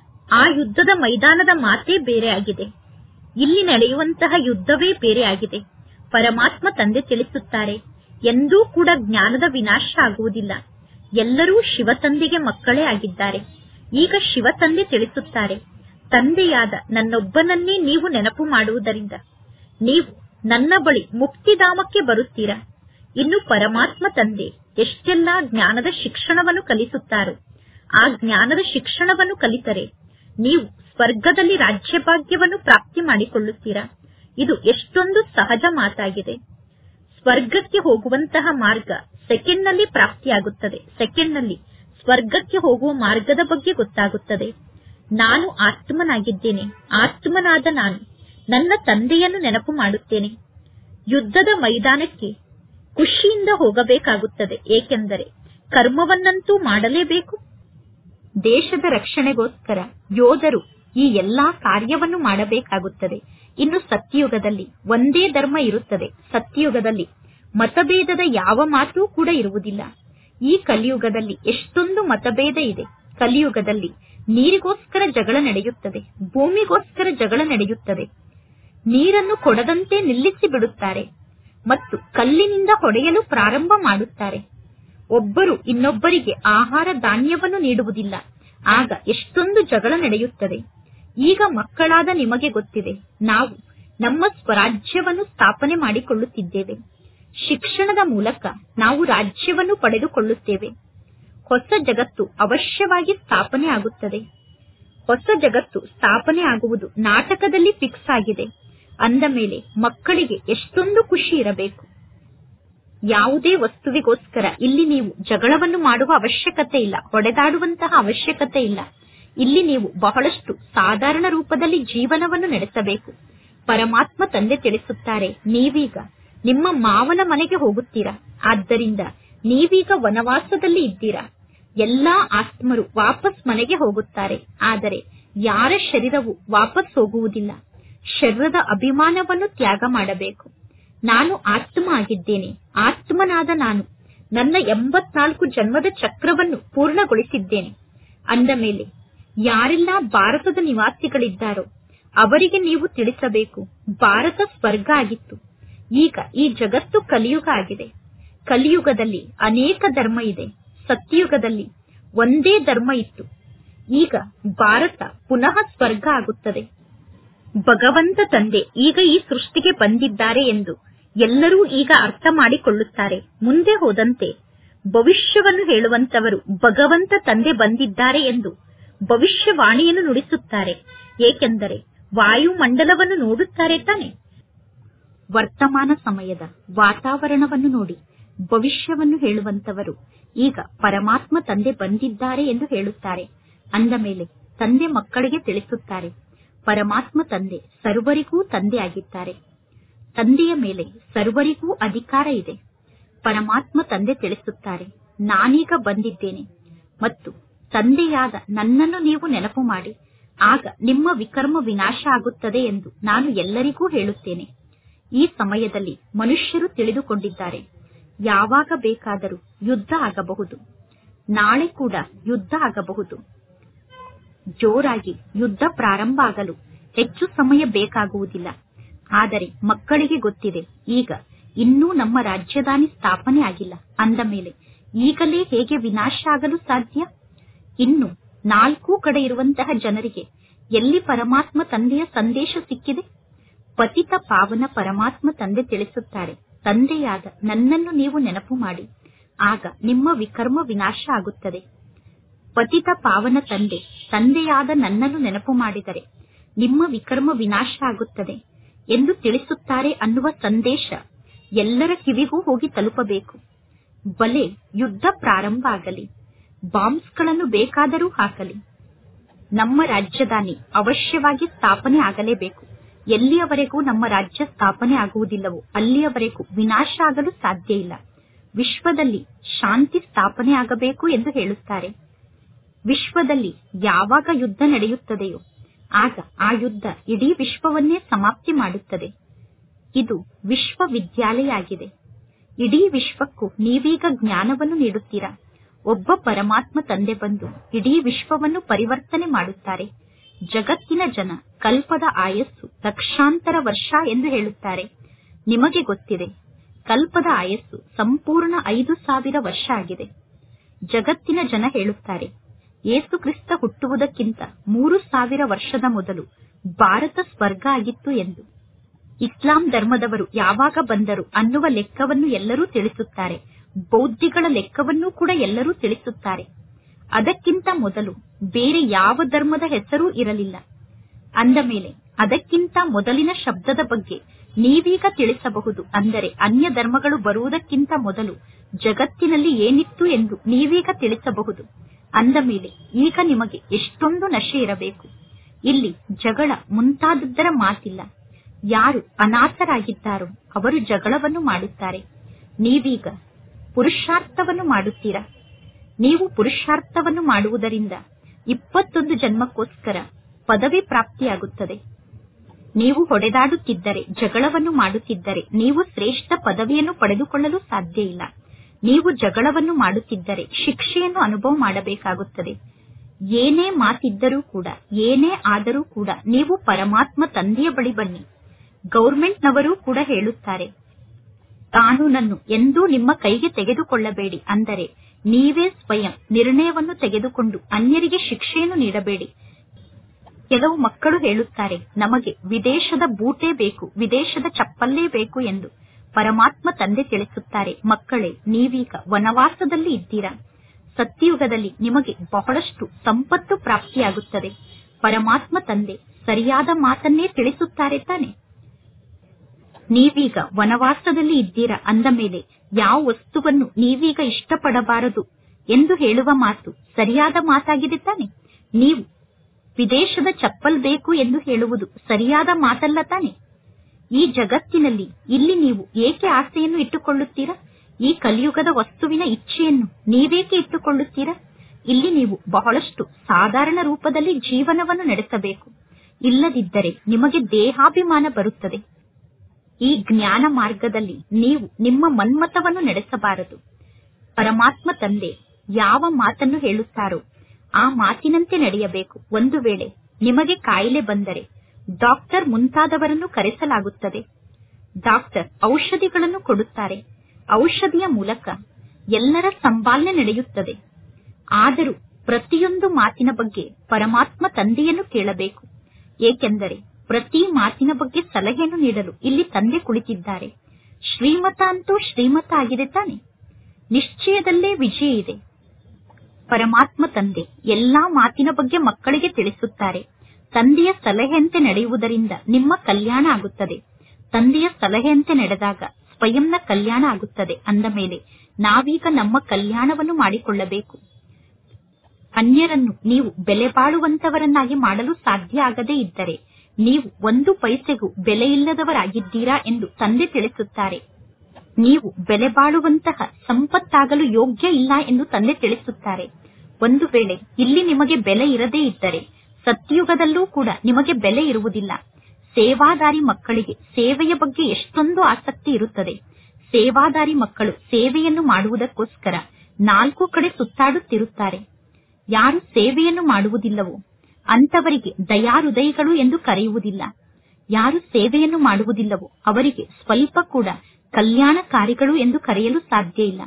ಆ ಯುದ್ಧದ ಮೈದಾನದ ಮಾತೇ ಬೇರೆ ಆಗಿದೆ ಇಲ್ಲಿ ನಡೆಯುವಂತಹ ಯುದ್ಧವೇ ಬೇರೆ ಆಗಿದೆ ಪರಮಾತ್ಮ ತಂದೆ ತಿಳಿಸುತ್ತಾರೆ ಎಂದೂ ಕೂಡ ಜ್ಞಾನದ ವಿನಾಶ ಆಗುವುದಿಲ್ಲ ಎಲ್ಲರೂ ಶಿವ ತಂದೆಗೆ ಮಕ್ಕಳೇ ಆಗಿದ್ದಾರೆ ಈಗ ಶಿವ ತಂದೆ ತಿಳಿಸುತ್ತಾರೆ ತಂದೆಯಾದ ನನ್ನೊಬ್ಬನನ್ನೇ ನೀವು ನೆನಪು ಮಾಡುವುದರಿಂದ ನೀವು ನನ್ನ ಬಳಿ ಮುಕ್ತಿಧಾಮಕ್ಕೆ ಬರುತ್ತೀರಾ ಇನ್ನು ಪರಮಾತ್ಮ ತಂದೆ ಎಷ್ಟೆಲ್ಲಾ ಜ್ಞಾನದ ಶಿಕ್ಷಣವನ್ನು ಕಲಿಸುತ್ತಾರೋ ಆ ಜ್ಞಾನದ ಶಿಕ್ಷಣವನ್ನು ಕಲಿತರೆ ನೀವು ಸ್ವರ್ಗದಲ್ಲಿ ರಾಜ್ಯಭಾಗ್ಯವನ್ನು ಪ್ರಾಪ್ತಿ ಮಾಡಿಕೊಳ್ಳುತ್ತೀರಾ ಇದು ಎಷ್ಟೊಂದು ಸಹಜ ಮಾತಾಗಿದೆ ಸ್ವರ್ಗಕ್ಕೆ ಹೋಗುವಂತಹ ಮಾರ್ಗ ಸೆಕೆಂಡ್ ನಲ್ಲಿ ಪ್ರಾಪ್ತಿಯಾಗುತ್ತದೆ ಸೆಕೆಂಡ್ ನಲ್ಲಿ ಸ್ವರ್ಗಕ್ಕೆ ಹೋಗುವ ಮಾರ್ಗದ ಬಗ್ಗೆ ಗೊತ್ತಾಗುತ್ತದೆ ನಾನು ಆತ್ಮನಾಗಿದ್ದೇನೆ ಆತ್ಮನಾದ ನಾನು ನನ್ನ ತಂದೆಯನ್ನು ನೆನಪು ಮಾಡುತ್ತೇನೆ ಯುದ್ಧದ ಮೈದಾನಕ್ಕೆ ಖುಷಿಯಿಂದ ಹೋಗಬೇಕಾಗುತ್ತದೆ ಏಕೆಂದರೆ ಕರ್ಮವನ್ನಂತೂ ಮಾಡಲೇಬೇಕು ದೇಶದ ರಕ್ಷಣೆಗೋಸ್ಕರ ಯೋಧರು ಈ ಎಲ್ಲಾ ಕಾರ್ಯವನ್ನು ಮಾಡಬೇಕಾಗುತ್ತದೆ ಇನ್ನು ಸತ್ಯಯುಗದಲ್ಲಿ ಒಂದೇ ಧರ್ಮ ಇರುತ್ತದೆ ಸತ್ಯಯುಗದಲ್ಲಿ ಮತಭೇದದ ಯಾವ ಮಾತೂ ಕೂಡ ಇರುವುದಿಲ್ಲ ಈ ಕಲಿಯುಗದಲ್ಲಿ ಎಷ್ಟೊಂದು ಮತಭೇದ ಇದೆ ಕಲಿಯುಗದಲ್ಲಿ ನೀರಿಗೋಸ್ಕರ ಜಗಳ ನಡೆಯುತ್ತದೆ ಭೂಮಿಗೋಸ್ಕರ ಜಗಳ ನಡೆಯುತ್ತದೆ ನೀರನ್ನು ಕೊಡದಂತೆ ನಿಲ್ಲಿಸಿ ಬಿಡುತ್ತಾರೆ ಮತ್ತು ಕಲ್ಲಿನಿಂದ ಹೊಡೆಯಲು ಪ್ರಾರಂಭ ಮಾಡುತ್ತಾರೆ ಒಬ್ಬರು ಇನ್ನೊಬ್ಬರಿಗೆ ಆಹಾರ ಧಾನ್ಯವನ್ನು ನೀಡುವುದಿಲ್ಲ ಆಗ ಎಷ್ಟೊಂದು ಜಗಳ ನಡೆಯುತ್ತದೆ ಈಗ ಮಕ್ಕಳಾದ ನಿಮಗೆ ಗೊತ್ತಿದೆ ನಾವು ನಮ್ಮ ಸ್ವರಾಜ್ಯವನ್ನು ಸ್ಥಾಪನೆ ಮಾಡಿಕೊಳ್ಳುತ್ತಿದ್ದೇವೆ ಶಿಕ್ಷಣದ ಮೂಲಕ ನಾವು ರಾಜ್ಯವನ್ನು ಪಡೆದುಕೊಳ್ಳುತ್ತೇವೆ ಹೊಸ ಜಗತ್ತು ಅವಶ್ಯವಾಗಿ ಸ್ಥಾಪನೆ ಆಗುತ್ತದೆ ಹೊಸ ಜಗತ್ತು ಸ್ಥಾಪನೆ ಆಗುವುದು ನಾಟಕದಲ್ಲಿ ಫಿಕ್ಸ್ ಆಗಿದೆ ಅಂದ ಮೇಲೆ ಮಕ್ಕಳಿಗೆ ಎಷ್ಟೊಂದು ಖುಷಿ ಇರಬೇಕು ಯಾವುದೇ ವಸ್ತುವಿಗೋಸ್ಕರ ಇಲ್ಲಿ ನೀವು ಜಗಳವನ್ನು ಮಾಡುವ ಅವಶ್ಯಕತೆ ಇಲ್ಲ ಹೊಡೆದಾಡುವಂತಹ ಅವಶ್ಯಕತೆ ಇಲ್ಲ ಇಲ್ಲಿ ನೀವು ಬಹಳಷ್ಟು ಸಾಧಾರಣ ರೂಪದಲ್ಲಿ ಜೀವನವನ್ನು ನಡೆಸಬೇಕು ಪರಮಾತ್ಮ ತಂದೆ ತಿಳಿಸುತ್ತಾರೆ ನೀವೀಗ ನಿಮ್ಮ ಮಾವನ ಮನೆಗೆ ಹೋಗುತ್ತೀರಾ ಆದ್ದರಿಂದ ನೀವೀಗ ವನವಾಸದಲ್ಲಿ ಇದ್ದೀರಾ ಎಲ್ಲಾ ಆತ್ಮರು ವಾಪಸ್ ಮನೆಗೆ ಹೋಗುತ್ತಾರೆ ಆದರೆ ಯಾರ ಶರೀರವು ವಾಪಸ್ ಹೋಗುವುದಿಲ್ಲ ಶರೀರದ ಅಭಿಮಾನವನ್ನು ತ್ಯಾಗ ಮಾಡಬೇಕು ನಾನು ಆತ್ಮ ಆಗಿದ್ದೇನೆ ಆತ್ಮನಾದ ನಾನು ನನ್ನ ಎಂಬತ್ನಾಲ್ಕು ಜನ್ಮದ ಚಕ್ರವನ್ನು ಪೂರ್ಣಗೊಳಿಸಿದ್ದೇನೆ ಅಂದ ಮೇಲೆ ಯಾರೆಲ್ಲ ಭಾರತದ ನಿವಾಸಿಗಳಿದ್ದಾರೋ ಅವರಿಗೆ ನೀವು ತಿಳಿಸಬೇಕು ಭಾರತ ಸ್ವರ್ಗ ಆಗಿತ್ತು ಈಗ ಈ ಜಗತ್ತು ಕಲಿಯುಗ ಆಗಿದೆ ಕಲಿಯುಗದಲ್ಲಿ ಅನೇಕ ಧರ್ಮ ಇದೆ ಸತ್ಯಯುಗದಲ್ಲಿ ಒಂದೇ ಧರ್ಮ ಇತ್ತು ಈಗ ಭಾರತ ಪುನಃ ಸ್ವರ್ಗ ಆಗುತ್ತದೆ ಭಗವಂತ ತಂದೆ ಈಗ ಈ ಸೃಷ್ಟಿಗೆ ಬಂದಿದ್ದಾರೆ ಎಂದು ಎಲ್ಲರೂ ಈಗ ಅರ್ಥ ಮಾಡಿಕೊಳ್ಳುತ್ತಾರೆ ಮುಂದೆ ಹೋದಂತೆ ಭವಿಷ್ಯವನ್ನು ಹೇಳುವಂತವರು ಭಗವಂತ ತಂದೆ ಬಂದಿದ್ದಾರೆ ಎಂದು ಭವಿಷ್ಯವಾಣಿಯನ್ನು ನುಡಿಸುತ್ತಾರೆ ಏಕೆಂದರೆ ವಾಯುಮಂಡಲವನ್ನು ನೋಡುತ್ತಾರೆ ತಾನೆ ವರ್ತಮಾನ ಸಮಯದ ವಾತಾವರಣವನ್ನು ನೋಡಿ ಭವಿಷ್ಯವನ್ನು ಹೇಳುವಂತವರು ಈಗ ಪರಮಾತ್ಮ ತಂದೆ ಬಂದಿದ್ದಾರೆ ಎಂದು ಹೇಳುತ್ತಾರೆ ಅಂದ ಮೇಲೆ ತಂದೆ ಮಕ್ಕಳಿಗೆ ತಿಳಿಸುತ್ತಾರೆ ಪರಮಾತ್ಮ ತಂದೆ ಸರ್ವರಿಗೂ ತಂದೆ ಆಗಿದ್ದಾರೆ ತಂದೆಯ ಮೇಲೆ ಸರ್ವರಿಗೂ ಅಧಿಕಾರ ಇದೆ ಪರಮಾತ್ಮ ತಂದೆ ತಿಳಿಸುತ್ತಾರೆ ನಾನೀಗ ಬಂದಿದ್ದೇನೆ ಮತ್ತು ತಂದೆಯಾದ ನನ್ನನ್ನು ನೀವು ನೆನಪು ಮಾಡಿ ಆಗ ನಿಮ್ಮ ವಿಕರ್ಮ ವಿನಾಶ ಆಗುತ್ತದೆ ಎಂದು ನಾನು ಎಲ್ಲರಿಗೂ ಹೇಳುತ್ತೇನೆ ಈ ಸಮಯದಲ್ಲಿ ಮನುಷ್ಯರು ತಿಳಿದುಕೊಂಡಿದ್ದಾರೆ ಯಾವಾಗ ಬೇಕಾದರೂ ಯುದ್ಧ ಆಗಬಹುದು ನಾಳೆ ಕೂಡ ಯುದ್ಧ ಆಗಬಹುದು ಜೋರಾಗಿ ಯುದ್ಧ ಪ್ರಾರಂಭ ಆಗಲು ಹೆಚ್ಚು ಸಮಯ ಬೇಕಾಗುವುದಿಲ್ಲ ಆದರೆ ಮಕ್ಕಳಿಗೆ ಗೊತ್ತಿದೆ ಈಗ ಇನ್ನೂ ನಮ್ಮ ರಾಜ್ಯಧಾನಿ ಸ್ಥಾಪನೆ ಆಗಿಲ್ಲ ಅಂದ ಮೇಲೆ ಈಗಲೇ ಹೇಗೆ ವಿನಾಶ ಆಗಲು ಸಾಧ್ಯ ಇನ್ನು ನಾಲ್ಕೂ ಕಡೆ ಇರುವಂತಹ ಜನರಿಗೆ ಎಲ್ಲಿ ಪರಮಾತ್ಮ ತಂದೆಯ ಸಂದೇಶ ಸಿಕ್ಕಿದೆ ಪತಿತ ಪಾವನ ಪರಮಾತ್ಮ ತಂದೆ ತಿಳಿಸುತ್ತಾರೆ ತಂದೆಯಾದ ನನ್ನನ್ನು ನೀವು ನೆನಪು ಮಾಡಿ ಆಗ ನಿಮ್ಮ ವಿಕರ್ಮ ವಿನಾಶ ಆಗುತ್ತದೆ ಪತಿತ ಪಾವನ ತಂದೆ ತಂದೆಯಾದ ನನ್ನನ್ನು ನೆನಪು ಮಾಡಿದರೆ ನಿಮ್ಮ ವಿಕರ್ಮ ವಿನಾಶ ಆಗುತ್ತದೆ ಎಂದು ತಿಳಿಸುತ್ತಾರೆ ಅನ್ನುವ ಸಂದೇಶ ಎಲ್ಲರ ಕಿವಿಗೂ ಹೋಗಿ ತಲುಪಬೇಕು ಬಲೆ ಯುದ್ಧ ಪ್ರಾರಂಭ ಆಗಲಿ ಬಾಂಬ್ಸ್ಗಳನ್ನು ಬೇಕಾದರೂ ಹಾಕಲಿ ನಮ್ಮ ರಾಜ್ಯಧಾನಿ ಅವಶ್ಯವಾಗಿ ಸ್ಥಾಪನೆ ಆಗಲೇಬೇಕು ಎಲ್ಲಿಯವರೆಗೂ ನಮ್ಮ ರಾಜ್ಯ ಸ್ಥಾಪನೆ ಆಗುವುದಿಲ್ಲವೋ ಅಲ್ಲಿಯವರೆಗೂ ವಿನಾಶ ಆಗಲು ಸಾಧ್ಯ ಇಲ್ಲ ವಿಶ್ವದಲ್ಲಿ ಶಾಂತಿ ಸ್ಥಾಪನೆ ಆಗಬೇಕು ಎಂದು ಹೇಳುತ್ತಾರೆ ವಿಶ್ವದಲ್ಲಿ ಯಾವಾಗ ಯುದ್ಧ ನಡೆಯುತ್ತದೆಯೋ ಆಗ ಆ ಯುದ್ಧ ಇಡೀ ವಿಶ್ವವನ್ನೇ ಸಮಾಪ್ತಿ ಮಾಡುತ್ತದೆ ಇದು ವಿಶ್ವವಿದ್ಯಾಲಯ ಆಗಿದೆ ಇಡೀ ವಿಶ್ವಕ್ಕೂ ನೀವೀಗ ಜ್ಞಾನವನ್ನು ನೀಡುತ್ತೀರಾ ಒಬ್ಬ ಪರಮಾತ್ಮ ತಂದೆ ಬಂದು ಇಡೀ ವಿಶ್ವವನ್ನು ಪರಿವರ್ತನೆ ಮಾಡುತ್ತಾರೆ ಜಗತ್ತಿನ ಜನ ಕಲ್ಪದ ಆಯಸ್ಸು ಲಕ್ಷಾಂತರ ವರ್ಷ ಎಂದು ಹೇಳುತ್ತಾರೆ ನಿಮಗೆ ಗೊತ್ತಿದೆ ಕಲ್ಪದ ಆಯಸ್ಸು ಸಂಪೂರ್ಣ ಐದು ಸಾವಿರ ವರ್ಷ ಆಗಿದೆ ಜಗತ್ತಿನ ಜನ ಹೇಳುತ್ತಾರೆ ಏಸು ಕ್ರಿಸ್ತ ಹುಟ್ಟುವುದಕ್ಕಿಂತ ಮೂರು ಸಾವಿರ ವರ್ಷದ ಮೊದಲು ಭಾರತ ಸ್ವರ್ಗ ಆಗಿತ್ತು ಎಂದು ಇಸ್ಲಾಂ ಧರ್ಮದವರು ಯಾವಾಗ ಬಂದರು ಅನ್ನುವ ಲೆಕ್ಕವನ್ನು ಎಲ್ಲರೂ ತಿಳಿಸುತ್ತಾರೆ ಬೌದ್ಧಿಗಳ ಲೆಕ್ಕವನ್ನೂ ಕೂಡ ಎಲ್ಲರೂ ತಿಳಿಸುತ್ತಾರೆ ಅದಕ್ಕಿಂತ ಮೊದಲು ಬೇರೆ ಯಾವ ಧರ್ಮದ ಹೆಸರೂ ಇರಲಿಲ್ಲ ಅಂದ ಮೇಲೆ ಅದಕ್ಕಿಂತ ಮೊದಲಿನ ಶಬ್ದದ ಬಗ್ಗೆ ನೀವೀಗ ತಿಳಿಸಬಹುದು ಅಂದರೆ ಅನ್ಯ ಧರ್ಮಗಳು ಬರುವುದಕ್ಕಿಂತ ಮೊದಲು ಜಗತ್ತಿನಲ್ಲಿ ಏನಿತ್ತು ಎಂದು ನೀವೀಗ ತಿಳಿಸಬಹುದು ಅಂದ ಮೇಲೆ ಈಗ ನಿಮಗೆ ಎಷ್ಟೊಂದು ನಶೆ ಇರಬೇಕು ಇಲ್ಲಿ ಜಗಳ ಮುಂತಾದದ್ದರ ಮಾತಿಲ್ಲ ಯಾರು ಅನಾಥರಾಗಿದ್ದಾರೋ ಅವರು ಜಗಳವನ್ನು ಮಾಡುತ್ತಾರೆ ನೀವೀಗ ಪುರುಷಾರ್ಥವನ್ನು ಮಾಡುತ್ತೀರಾ ನೀವು ಪುರುಷಾರ್ಥವನ್ನು ಮಾಡುವುದರಿಂದ ಇಪ್ಪತ್ತೊಂದು ಜನ್ಮಕ್ಕೋಸ್ಕರ ಪದವಿ ಪ್ರಾಪ್ತಿಯಾಗುತ್ತದೆ ನೀವು ಹೊಡೆದಾಡುತ್ತಿದ್ದರೆ ಜಗಳವನ್ನು ಮಾಡುತ್ತಿದ್ದರೆ ನೀವು ಶ್ರೇಷ್ಠ ಪದವಿಯನ್ನು ಪಡೆದುಕೊಳ್ಳಲು ಸಾಧ್ಯ ಇಲ್ಲ ನೀವು ಜಗಳವನ್ನು ಮಾಡುತ್ತಿದ್ದರೆ ಶಿಕ್ಷೆಯನ್ನು ಅನುಭವ ಮಾಡಬೇಕಾಗುತ್ತದೆ ಏನೇ ಮಾತಿದ್ದರೂ ಕೂಡ ಏನೇ ಆದರೂ ಕೂಡ ನೀವು ಪರಮಾತ್ಮ ತಂದೆಯ ಬಳಿ ಬನ್ನಿ ಗೌರ್ಮೆಂಟ್ನವರು ಕೂಡ ಹೇಳುತ್ತಾರೆ ಕಾನೂನನ್ನು ಎಂದೂ ನಿಮ್ಮ ಕೈಗೆ ತೆಗೆದುಕೊಳ್ಳಬೇಡಿ ಅಂದರೆ ನೀವೇ ಸ್ವಯಂ ನಿರ್ಣಯವನ್ನು ತೆಗೆದುಕೊಂಡು ಅನ್ಯರಿಗೆ ಶಿಕ್ಷೆಯನ್ನು ನೀಡಬೇಡಿ ಕೆಲವು ಮಕ್ಕಳು ಹೇಳುತ್ತಾರೆ ನಮಗೆ ವಿದೇಶದ ಬೂಟೇ ಬೇಕು ವಿದೇಶದ ಚಪ್ಪಲ್ಲೇ ಬೇಕು ಎಂದು ಪರಮಾತ್ಮ ತಂದೆ ತಿಳಿಸುತ್ತಾರೆ ಮಕ್ಕಳೇ ನೀವೀಗ ವನವಾಸದಲ್ಲಿ ಇದ್ದೀರಾ ಸತ್ಯಯುಗದಲ್ಲಿ ನಿಮಗೆ ಬಹಳಷ್ಟು ಸಂಪತ್ತು ಪ್ರಾಪ್ತಿಯಾಗುತ್ತದೆ ಪರಮಾತ್ಮ ತಂದೆ ಸರಿಯಾದ ಮಾತನ್ನೇ ತಿಳಿಸುತ್ತಾರೆ ತಾನೆ ನೀವೀಗ ವನವಾಸದಲ್ಲಿ ಇದ್ದೀರಾ ಅಂದ ಮೇಲೆ ಯಾವ ವಸ್ತುವನ್ನು ನೀವೀಗ ಇಷ್ಟಪಡಬಾರದು ಎಂದು ಹೇಳುವ ಮಾತು ಸರಿಯಾದ ಮಾತಾಗಿದೆ ತಾನೆ ನೀವು ವಿದೇಶದ ಚಪ್ಪಲ್ ಬೇಕು ಎಂದು ಹೇಳುವುದು ಸರಿಯಾದ ಮಾತಲ್ಲ ತಾನೆ ಈ ಜಗತ್ತಿನಲ್ಲಿ ಇಲ್ಲಿ ನೀವು ಏಕೆ ಆಸೆಯನ್ನು ಇಟ್ಟುಕೊಳ್ಳುತ್ತೀರಾ ಈ ಕಲಿಯುಗದ ವಸ್ತುವಿನ ಇಚ್ಛೆಯನ್ನು ನೀವೇಕೆ ಇಟ್ಟುಕೊಳ್ಳುತ್ತೀರಾ ಇಲ್ಲಿ ನೀವು ಬಹಳಷ್ಟು ಸಾಧಾರಣ ರೂಪದಲ್ಲಿ ಜೀವನವನ್ನು ನಡೆಸಬೇಕು ಇಲ್ಲದಿದ್ದರೆ ನಿಮಗೆ ದೇಹಾಭಿಮಾನ ಬರುತ್ತದೆ ಈ ಜ್ಞಾನ ಮಾರ್ಗದಲ್ಲಿ ನೀವು ನಿಮ್ಮ ಮನ್ಮತವನ್ನು ನಡೆಸಬಾರದು ಪರಮಾತ್ಮ ತಂದೆ ಯಾವ ಮಾತನ್ನು ಹೇಳುತ್ತಾರೋ ಆ ಮಾತಿನಂತೆ ನಡೆಯಬೇಕು ಒಂದು ವೇಳೆ ನಿಮಗೆ ಕಾಯಿಲೆ ಬಂದರೆ ಡಾಕ್ಟರ್ ಮುಂತಾದವರನ್ನು ಕರೆಸಲಾಗುತ್ತದೆ ಡಾಕ್ಟರ್ ಔಷಧಿಗಳನ್ನು ಕೊಡುತ್ತಾರೆ ಔಷಧಿಯ ಮೂಲಕ ಎಲ್ಲರ ಸಂಭಾಲನೆ ನಡೆಯುತ್ತದೆ ಆದರೂ ಪ್ರತಿಯೊಂದು ಮಾತಿನ ಬಗ್ಗೆ ಪರಮಾತ್ಮ ತಂದೆಯನ್ನು ಕೇಳಬೇಕು ಏಕೆಂದರೆ ಪ್ರತಿ ಮಾತಿನ ಬಗ್ಗೆ ಸಲಹೆಯನ್ನು ನೀಡಲು ಇಲ್ಲಿ ತಂದೆ ಕುಳಿತಿದ್ದಾರೆ ಶ್ರೀಮತ ಅಂತೂ ಶ್ರೀಮತ ಆಗಿದೆ ತಾನೆ ನಿಶ್ಚಯದಲ್ಲೇ ವಿಜಯ ಇದೆ ಪರಮಾತ್ಮ ತಂದೆ ಎಲ್ಲಾ ಮಾತಿನ ಬಗ್ಗೆ ಮಕ್ಕಳಿಗೆ ತಿಳಿಸುತ್ತಾರೆ ತಂದೆಯ ಸಲಹೆಯಂತೆ ನಡೆಯುವುದರಿಂದ ನಿಮ್ಮ ಕಲ್ಯಾಣ ಆಗುತ್ತದೆ ತಂದೆಯ ಸಲಹೆಯಂತೆ ನಡೆದಾಗ ಸ್ವಯಂನ ಕಲ್ಯಾಣ ಆಗುತ್ತದೆ ಅಂದ ಮೇಲೆ ನಾವೀಗ ನಮ್ಮ ಕಲ್ಯಾಣವನ್ನು ಮಾಡಿಕೊಳ್ಳಬೇಕು ಅನ್ಯರನ್ನು ನೀವು ಬೆಲೆ ಬಾಳುವಂತವರನ್ನಾಗಿ ಮಾಡಲು ಸಾಧ್ಯ ಆಗದೇ ಇದ್ದರೆ ನೀವು ಒಂದು ಪೈಸೆಗೂ ಬೆಲೆ ಇಲ್ಲದವರಾಗಿದ್ದೀರಾ ಎಂದು ತಂದೆ ತಿಳಿಸುತ್ತಾರೆ ನೀವು ಬೆಲೆ ಬಾಳುವಂತಹ ಸಂಪತ್ತಾಗಲು ಯೋಗ್ಯ ಇಲ್ಲ ಎಂದು ತಂದೆ ತಿಳಿಸುತ್ತಾರೆ ಒಂದು ವೇಳೆ ಇಲ್ಲಿ ನಿಮಗೆ ಬೆಲೆ ಇರದೇ ಇದ್ದರೆ ಸತ್ಯುಗದಲ್ಲೂ ಕೂಡ ನಿಮಗೆ ಬೆಲೆ ಇರುವುದಿಲ್ಲ ಸೇವಾದಾರಿ ಮಕ್ಕಳಿಗೆ ಸೇವೆಯ ಬಗ್ಗೆ ಎಷ್ಟೊಂದು ಆಸಕ್ತಿ ಇರುತ್ತದೆ ಸೇವಾದಾರಿ ಮಕ್ಕಳು ಸೇವೆಯನ್ನು ಮಾಡುವುದಕ್ಕೋಸ್ಕರ ನಾಲ್ಕು ಕಡೆ ಸುತ್ತಾಡುತ್ತಿರುತ್ತಾರೆ ಯಾರು ಸೇವೆಯನ್ನು ಮಾಡುವುದಿಲ್ಲವೋ ಅಂತವರಿಗೆ ದಯಾಹೃದಯಿಗಳು ಎಂದು ಕರೆಯುವುದಿಲ್ಲ ಯಾರು ಸೇವೆಯನ್ನು ಮಾಡುವುದಿಲ್ಲವೋ ಅವರಿಗೆ ಸ್ವಲ್ಪ ಕೂಡ ಕಲ್ಯಾಣಕಾರಿಗಳು ಎಂದು ಕರೆಯಲು ಸಾಧ್ಯ ಇಲ್ಲ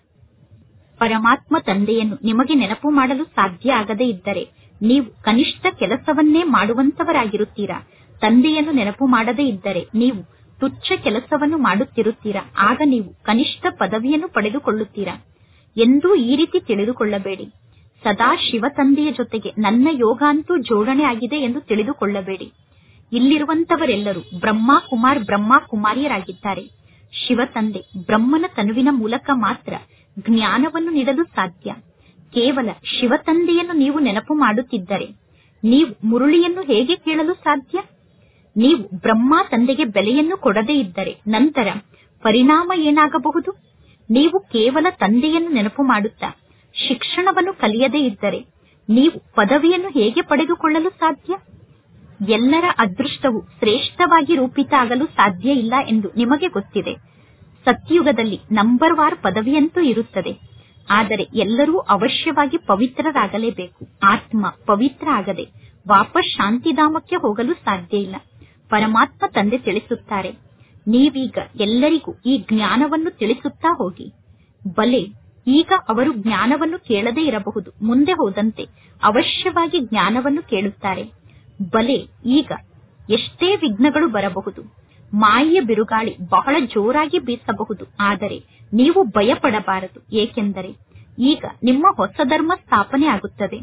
ಪರಮಾತ್ಮ ತಂದೆಯನ್ನು ನಿಮಗೆ ನೆನಪು ಮಾಡಲು ಸಾಧ್ಯ ಆಗದೇ ಇದ್ದರೆ ನೀವು ಕನಿಷ್ಠ ಕೆಲಸವನ್ನೇ ಮಾಡುವಂತವರಾಗಿರುತ್ತೀರಾ ತಂದೆಯನ್ನು ನೆನಪು ಮಾಡದೇ ಇದ್ದರೆ ನೀವು ತುಚ್ಛ ಕೆಲಸವನ್ನು ಮಾಡುತ್ತಿರುತ್ತೀರಾ ಆಗ ನೀವು ಕನಿಷ್ಠ ಪದವಿಯನ್ನು ಪಡೆದುಕೊಳ್ಳುತ್ತೀರಾ ಎಂದೂ ಈ ರೀತಿ ತಿಳಿದುಕೊಳ್ಳಬೇಡಿ ಸದಾ ಶಿವ ತಂದೆಯ ಜೊತೆಗೆ ನನ್ನ ಯೋಗ ಅಂತೂ ಜೋಡಣೆ ಆಗಿದೆ ಎಂದು ತಿಳಿದುಕೊಳ್ಳಬೇಡಿ ಇಲ್ಲಿರುವಂತವರೆಲ್ಲರೂ ಬ್ರಹ್ಮ ಕುಮಾರ್ ಬ್ರಹ್ಮ ಕುಮಾರಿಯರಾಗಿದ್ದಾರೆ ಶಿವ ತಂದೆ ಬ್ರಹ್ಮನ ತನುವಿನ ಮೂಲಕ ಮಾತ್ರ ಜ್ಞಾನವನ್ನು ನೀಡಲು ಸಾಧ್ಯ ಕೇವಲ ಶಿವ ತಂದೆಯನ್ನು ನೀವು ನೆನಪು ಮಾಡುತ್ತಿದ್ದರೆ ನೀವು ಮುರುಳಿಯನ್ನು ಹೇಗೆ ಕೇಳಲು ಸಾಧ್ಯ ನೀವು ಬ್ರಹ್ಮ ತಂದೆಗೆ ಬೆಲೆಯನ್ನು ಕೊಡದೇ ಇದ್ದರೆ ನಂತರ ಪರಿಣಾಮ ಏನಾಗಬಹುದು ನೀವು ಕೇವಲ ತಂದೆಯನ್ನು ನೆನಪು ಮಾಡುತ್ತಾ ಶಿಕ್ಷಣವನ್ನು ಕಲಿಯದೇ ಇದ್ದರೆ ನೀವು ಪದವಿಯನ್ನು ಹೇಗೆ ಪಡೆದುಕೊಳ್ಳಲು ಸಾಧ್ಯ ಎಲ್ಲರ ಅದೃಷ್ಟವು ಶ್ರೇಷ್ಠವಾಗಿ ರೂಪಿತ ಆಗಲು ಸಾಧ್ಯ ಇಲ್ಲ ಎಂದು ನಿಮಗೆ ಗೊತ್ತಿದೆ ಸತ್ಯುಗದಲ್ಲಿ ನಂಬರ್ ವಾರ್ ಪದವಿಯಂತೂ ಇರುತ್ತದೆ ಆದರೆ ಎಲ್ಲರೂ ಅವಶ್ಯವಾಗಿ ಪವಿತ್ರರಾಗಲೇಬೇಕು ಆತ್ಮ ಪವಿತ್ರ ಆಗದೆ ವಾಪಸ್ ಶಾಂತಿಧಾಮಕ್ಕೆ ಹೋಗಲು ಸಾಧ್ಯ ಇಲ್ಲ ಪರಮಾತ್ಮ ತಂದೆ ತಿಳಿಸುತ್ತಾರೆ ನೀವೀಗ ಎಲ್ಲರಿಗೂ ಈ ಜ್ಞಾನವನ್ನು ತಿಳಿಸುತ್ತಾ ಹೋಗಿ ಬಲೆ ಈಗ ಅವರು ಜ್ಞಾನವನ್ನು ಕೇಳದೇ ಇರಬಹುದು ಮುಂದೆ ಹೋದಂತೆ ಅವಶ್ಯವಾಗಿ ಜ್ಞಾನವನ್ನು ಕೇಳುತ್ತಾರೆ ಬಲೆ ಈಗ ಎಷ್ಟೇ ವಿಘ್ನಗಳು ಬರಬಹುದು ಮಾಯೆಯ ಬಿರುಗಾಳಿ ಬಹಳ ಜೋರಾಗಿ ಬೀಸಬಹುದು ಆದರೆ ನೀವು ಭಯಪಡಬಾರದು ಏಕೆಂದರೆ ಈಗ ನಿಮ್ಮ ಹೊಸ ಧರ್ಮ ಸ್ಥಾಪನೆ ಆಗುತ್ತದೆ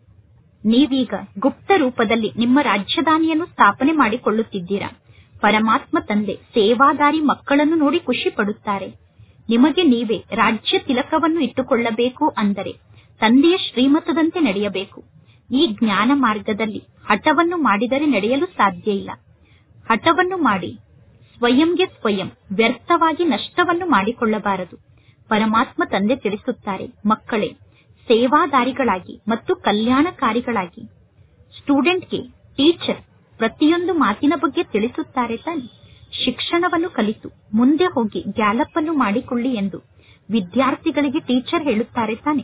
ನೀವೀಗ ಗುಪ್ತ ರೂಪದಲ್ಲಿ ನಿಮ್ಮ ರಾಜಧಾನಿಯನ್ನು ಸ್ಥಾಪನೆ ಮಾಡಿಕೊಳ್ಳುತ್ತಿದ್ದೀರಾ ಪರಮಾತ್ಮ ತಂದೆ ಸೇವಾದಾರಿ ಮಕ್ಕಳನ್ನು ನೋಡಿ ಖುಷಿ ಪಡುತ್ತಾರೆ ನಿಮಗೆ ನೀವೇ ರಾಜ್ಯ ತಿಲಕವನ್ನು ಇಟ್ಟುಕೊಳ್ಳಬೇಕು ಅಂದರೆ ತಂದೆಯ ಶ್ರೀಮತದಂತೆ ನಡೆಯಬೇಕು ಈ ಜ್ಞಾನ ಮಾರ್ಗದಲ್ಲಿ ಹಠವನ್ನು ಮಾಡಿದರೆ ನಡೆಯಲು ಸಾಧ್ಯ ಇಲ್ಲ ಹಠವನ್ನು ಮಾಡಿ ಸ್ವಯಂಗೆ ಸ್ವಯಂ ವ್ಯರ್ಥವಾಗಿ ನಷ್ಟವನ್ನು ಮಾಡಿಕೊಳ್ಳಬಾರದು ಪರಮಾತ್ಮ ತಂದೆ ತಿಳಿಸುತ್ತಾರೆ ಮಕ್ಕಳೇ ಸೇವಾದಾರಿಗಳಾಗಿ ಮತ್ತು ಕಲ್ಯಾಣಕಾರಿಗಳಾಗಿ ಸ್ಟೂಡೆಂಟ್ಗೆ ಟೀಚರ್ ಪ್ರತಿಯೊಂದು ಮಾತಿನ ಬಗ್ಗೆ ತಿಳಿಸುತ್ತಾರೆ ತಾನೆ ಶಿಕ್ಷಣವನ್ನು ಕಲಿತು ಮುಂದೆ ಹೋಗಿ ಗ್ಯಾಲಪ್ ಅನ್ನು ಮಾಡಿಕೊಳ್ಳಿ ಎಂದು ವಿದ್ಯಾರ್ಥಿಗಳಿಗೆ ಟೀಚರ್ ಹೇಳುತ್ತಾರೆ ತಾನೆ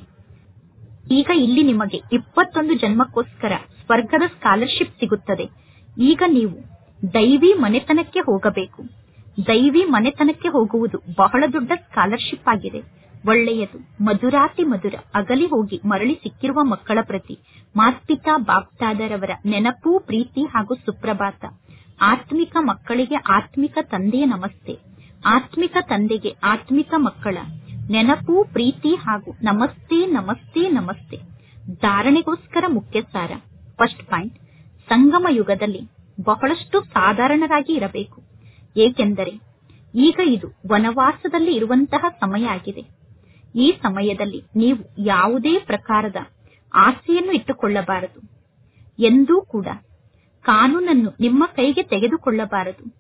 ಈಗ ಇಲ್ಲಿ ನಿಮಗೆ ಇಪ್ಪತ್ತೊಂದು ಜನ್ಮಕ್ಕೋಸ್ಕರ ಸ್ವರ್ಗದ ಸ್ಕಾಲರ್ಶಿಪ್ ಸಿಗುತ್ತದೆ ಈಗ ನೀವು ದೈವಿ ಮನೆತನಕ್ಕೆ ಹೋಗಬೇಕು ದೈವಿ ಮನೆತನಕ್ಕೆ ಹೋಗುವುದು ಬಹಳ ದೊಡ್ಡ ಸ್ಕಾಲರ್ಶಿಪ್ ಆಗಿದೆ ಒಳ್ಳೆಯದು ಮಧುರಾತಿ ಮಧುರ ಅಗಲಿ ಹೋಗಿ ಮರಳಿ ಸಿಕ್ಕಿರುವ ಮಕ್ಕಳ ಪ್ರತಿ ಮಾತ್ಪಿತಾ ಬಾಪ್ತಾದರವರ ನೆನಪು ಪ್ರೀತಿ ಹಾಗೂ ಸುಪ್ರಭಾತ ಆತ್ಮಿಕ ಮಕ್ಕಳಿಗೆ ಆತ್ಮಿಕ ತಂದೆಯ ನಮಸ್ತೆ ಆತ್ಮಿಕ ತಂದೆಗೆ ಆತ್ಮಿಕ ಮಕ್ಕಳ ನೆನಪು ಪ್ರೀತಿ ಹಾಗೂ ನಮಸ್ತೆ ನಮಸ್ತೆ ನಮಸ್ತೆ ಧಾರಣೆಗೋಸ್ಕರ ಮುಖ್ಯ ಸಾರ ಫಸ್ಟ್ ಪಾಯಿಂಟ್ ಸಂಗಮ ಯುಗದಲ್ಲಿ ಬಹಳಷ್ಟು ಸಾಧಾರಣರಾಗಿ ಇರಬೇಕು ಏಕೆಂದರೆ ಈಗ ಇದು ವನವಾಸದಲ್ಲಿ ಇರುವಂತಹ ಸಮಯ ಆಗಿದೆ ಈ ಸಮಯದಲ್ಲಿ ನೀವು ಯಾವುದೇ ಪ್ರಕಾರದ ಆಸೆಯನ್ನು ಇಟ್ಟುಕೊಳ್ಳಬಾರದು ಎಂದೂ ಕೂಡ ಕಾನೂನನ್ನು ನಿಮ್ಮ ಕೈಗೆ ತೆಗೆದುಕೊಳ್ಳಬಾರದು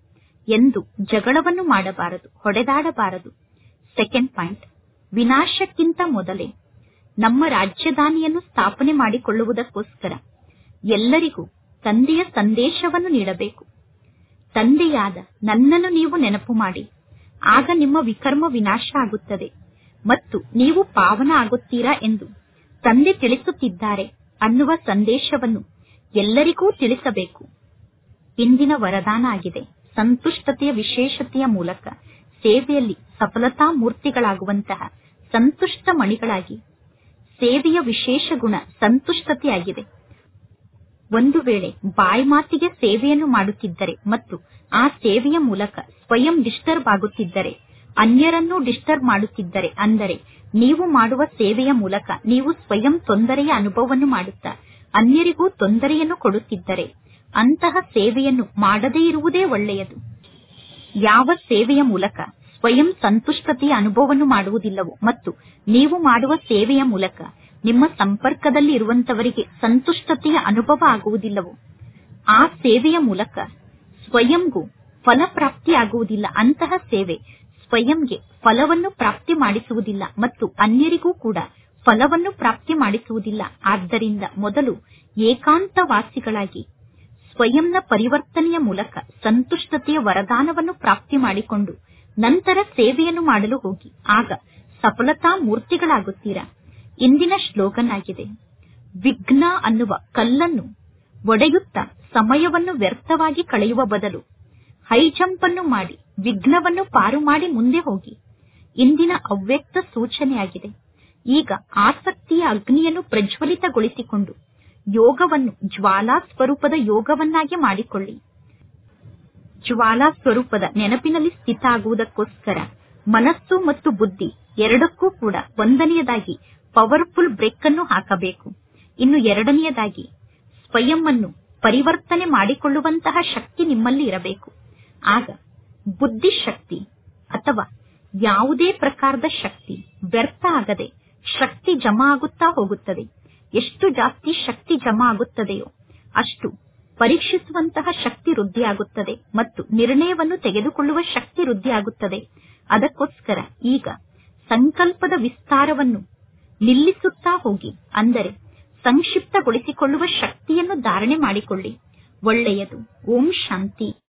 ಎಂದು ಜಗಳವನ್ನು ಮಾಡಬಾರದು ಹೊಡೆದಾಡಬಾರದು ಸೆಕೆಂಡ್ ಪಾಯಿಂಟ್ ವಿನಾಶಕ್ಕಿಂತ ಮೊದಲೇ ನಮ್ಮ ರಾಜಧಾನಿಯನ್ನು ಸ್ಥಾಪನೆ ಮಾಡಿಕೊಳ್ಳುವುದಕ್ಕೋಸ್ಕರ ಎಲ್ಲರಿಗೂ ತಂದೆಯ ಸಂದೇಶವನ್ನು ನೀಡಬೇಕು ತಂದೆಯಾದ ನನ್ನನ್ನು ನೀವು ನೆನಪು ಮಾಡಿ ಆಗ ನಿಮ್ಮ ವಿಕರ್ಮ ವಿನಾಶ ಆಗುತ್ತದೆ ಮತ್ತು ನೀವು ಪಾವನ ಆಗುತ್ತೀರಾ ಎಂದು ತಂದೆ ತಿಳಿಸುತ್ತಿದ್ದಾರೆ ಅನ್ನುವ ಸಂದೇಶವನ್ನು ಎಲ್ಲರಿಗೂ ತಿಳಿಸಬೇಕು ಇಂದಿನ ವರದಾನ ಆಗಿದೆ ಸಂತುಷ್ಟತೆಯ ವಿಶೇಷತೆಯ ಮೂಲಕ ಸೇವೆಯಲ್ಲಿ ಸಫಲತಾ ಮೂರ್ತಿಗಳಾಗುವಂತಹ ಸಂತುಷ್ಟ ಮಣಿಗಳಾಗಿ ಸೇವೆಯ ವಿಶೇಷ ಗುಣ ಸಂತುಷ್ಟತೆಯಾಗಿದೆ ಒಂದು ವೇಳೆ ಬಾಯಿ ಮಾತಿಗೆ ಸೇವೆಯನ್ನು ಮಾಡುತ್ತಿದ್ದರೆ ಮತ್ತು ಆ ಸೇವೆಯ ಮೂಲಕ ಸ್ವಯಂ ಡಿಸ್ಟರ್ಬ್ ಆಗುತ್ತಿದ್ದರೆ ಅನ್ಯರನ್ನು ಡಿಸ್ಟರ್ಬ್ ಮಾಡುತ್ತಿದ್ದರೆ ಅಂದರೆ ನೀವು ಮಾಡುವ ಸೇವೆಯ ಮೂಲಕ ನೀವು ಸ್ವಯಂ ತೊಂದರೆಯ ಅನುಭವವನ್ನು ಮಾಡುತ್ತಾ ಅನ್ಯರಿಗೂ ತೊಂದರೆಯನ್ನು ಕೊಡುತ್ತಿದ್ದರೆ ಅಂತಹ ಸೇವೆಯನ್ನು ಮಾಡದೇ ಇರುವುದೇ ಒಳ್ಳೆಯದು ಯಾವ ಸೇವೆಯ ಮೂಲಕ ಸ್ವಯಂ ಸಂತುಷ್ಟತೆಯ ಅನುಭವವನ್ನು ಮಾಡುವುದಿಲ್ಲವೋ ಮತ್ತು ನೀವು ಮಾಡುವ ಸೇವೆಯ ಮೂಲಕ ನಿಮ್ಮ ಸಂಪರ್ಕದಲ್ಲಿ ಇರುವಂತವರಿಗೆ ಸಂತುಷ್ಟತೆಯ ಅನುಭವ ಆಗುವುದಿಲ್ಲವೋ ಆ ಸೇವೆಯ ಮೂಲಕ ಸ್ವಯಂಗೂ ಫಲಪ್ರಾಪ್ತಿಯಾಗುವುದಿಲ್ಲ ಅಂತಹ ಸೇವೆ ಸ್ವಯಂಗೆ ಫಲವನ್ನು ಪ್ರಾಪ್ತಿ ಮಾಡಿಸುವುದಿಲ್ಲ ಮತ್ತು ಅನ್ಯರಿಗೂ ಕೂಡ ಫಲವನ್ನು ಪ್ರಾಪ್ತಿ ಮಾಡಿಸುವುದಿಲ್ಲ ಆದ್ದರಿಂದ ಮೊದಲು ಏಕಾಂತವಾಸಿಗಳಾಗಿ ಸ್ವಯಂನ ಪರಿವರ್ತನೆಯ ಮೂಲಕ ಸಂತುಷ್ಟತೆಯ ವರದಾನವನ್ನು ಪ್ರಾಪ್ತಿ ಮಾಡಿಕೊಂಡು ನಂತರ ಸೇವೆಯನ್ನು ಮಾಡಲು ಹೋಗಿ ಆಗ ಸಫಲತಾ ಮೂರ್ತಿಗಳಾಗುತ್ತೀರಾ ಇಂದಿನ ಶ್ಲೋಗನ್ ಆಗಿದೆ ವಿಘ್ನ ಅನ್ನುವ ಕಲ್ಲನ್ನು ಒಡೆಯುತ್ತಾ ಸಮಯವನ್ನು ವ್ಯರ್ಥವಾಗಿ ಕಳೆಯುವ ಬದಲು ಹೈ ಜಂಪ್ ಅನ್ನು ಮಾಡಿ ವಿಘ್ನವನ್ನು ಪಾರು ಮಾಡಿ ಮುಂದೆ ಹೋಗಿ ಇಂದಿನ ಅವ್ಯಕ್ತ ಸೂಚನೆಯಾಗಿದೆ ಈಗ ಆಸಕ್ತಿಯ ಅಗ್ನಿಯನ್ನು ಪ್ರಜ್ವಲಿತಗೊಳಿಸಿಕೊಂಡು ಯೋಗವನ್ನು ಜ್ವಾಲಾ ಸ್ವರೂಪದ ಯೋಗವನ್ನಾಗಿ ಮಾಡಿಕೊಳ್ಳಿ ಜ್ವಾಲಾ ಸ್ವರೂಪದ ನೆನಪಿನಲ್ಲಿ ಸ್ಥಿತ ಆಗುವುದಕ್ಕೋಸ್ಕರ ಮನಸ್ಸು ಮತ್ತು ಬುದ್ಧಿ ಎರಡಕ್ಕೂ ಕೂಡ ಒಂದನೆಯದಾಗಿ ಪವರ್ಫುಲ್ ಬ್ರೇಕ್ ಅನ್ನು ಹಾಕಬೇಕು ಇನ್ನು ಎರಡನೆಯದಾಗಿ ಸ್ವಯಂ ಅನ್ನು ಪರಿವರ್ತನೆ ಮಾಡಿಕೊಳ್ಳುವಂತಹ ಶಕ್ತಿ ನಿಮ್ಮಲ್ಲಿ ಇರಬೇಕು ಆಗ ಬುದ್ಧಿಶಕ್ತಿ ಅಥವಾ ಯಾವುದೇ ಪ್ರಕಾರದ ಶಕ್ತಿ ವ್ಯರ್ಥ ಆಗದೆ ಶಕ್ತಿ ಜಮಾ ಆಗುತ್ತಾ ಹೋಗುತ್ತದೆ ಎಷ್ಟು ಜಾಸ್ತಿ ಶಕ್ತಿ ಜಮಾ ಆಗುತ್ತದೆಯೋ ಅಷ್ಟು ಪರೀಕ್ಷಿಸುವಂತಹ ಶಕ್ತಿ ವೃದ್ಧಿಯಾಗುತ್ತದೆ ಮತ್ತು ನಿರ್ಣಯವನ್ನು ತೆಗೆದುಕೊಳ್ಳುವ ಶಕ್ತಿ ವೃದ್ಧಿಯಾಗುತ್ತದೆ ಅದಕ್ಕೋಸ್ಕರ ಈಗ ಸಂಕಲ್ಪದ ವಿಸ್ತಾರವನ್ನು ನಿಲ್ಲಿಸುತ್ತಾ ಹೋಗಿ ಅಂದರೆ ಸಂಕ್ಷಿಪ್ತಗೊಳಿಸಿಕೊಳ್ಳುವ ಶಕ್ತಿಯನ್ನು ಧಾರಣೆ ಮಾಡಿಕೊಳ್ಳಿ ಒಳ್ಳೆಯದು ಓಂ ಶಾಂತಿ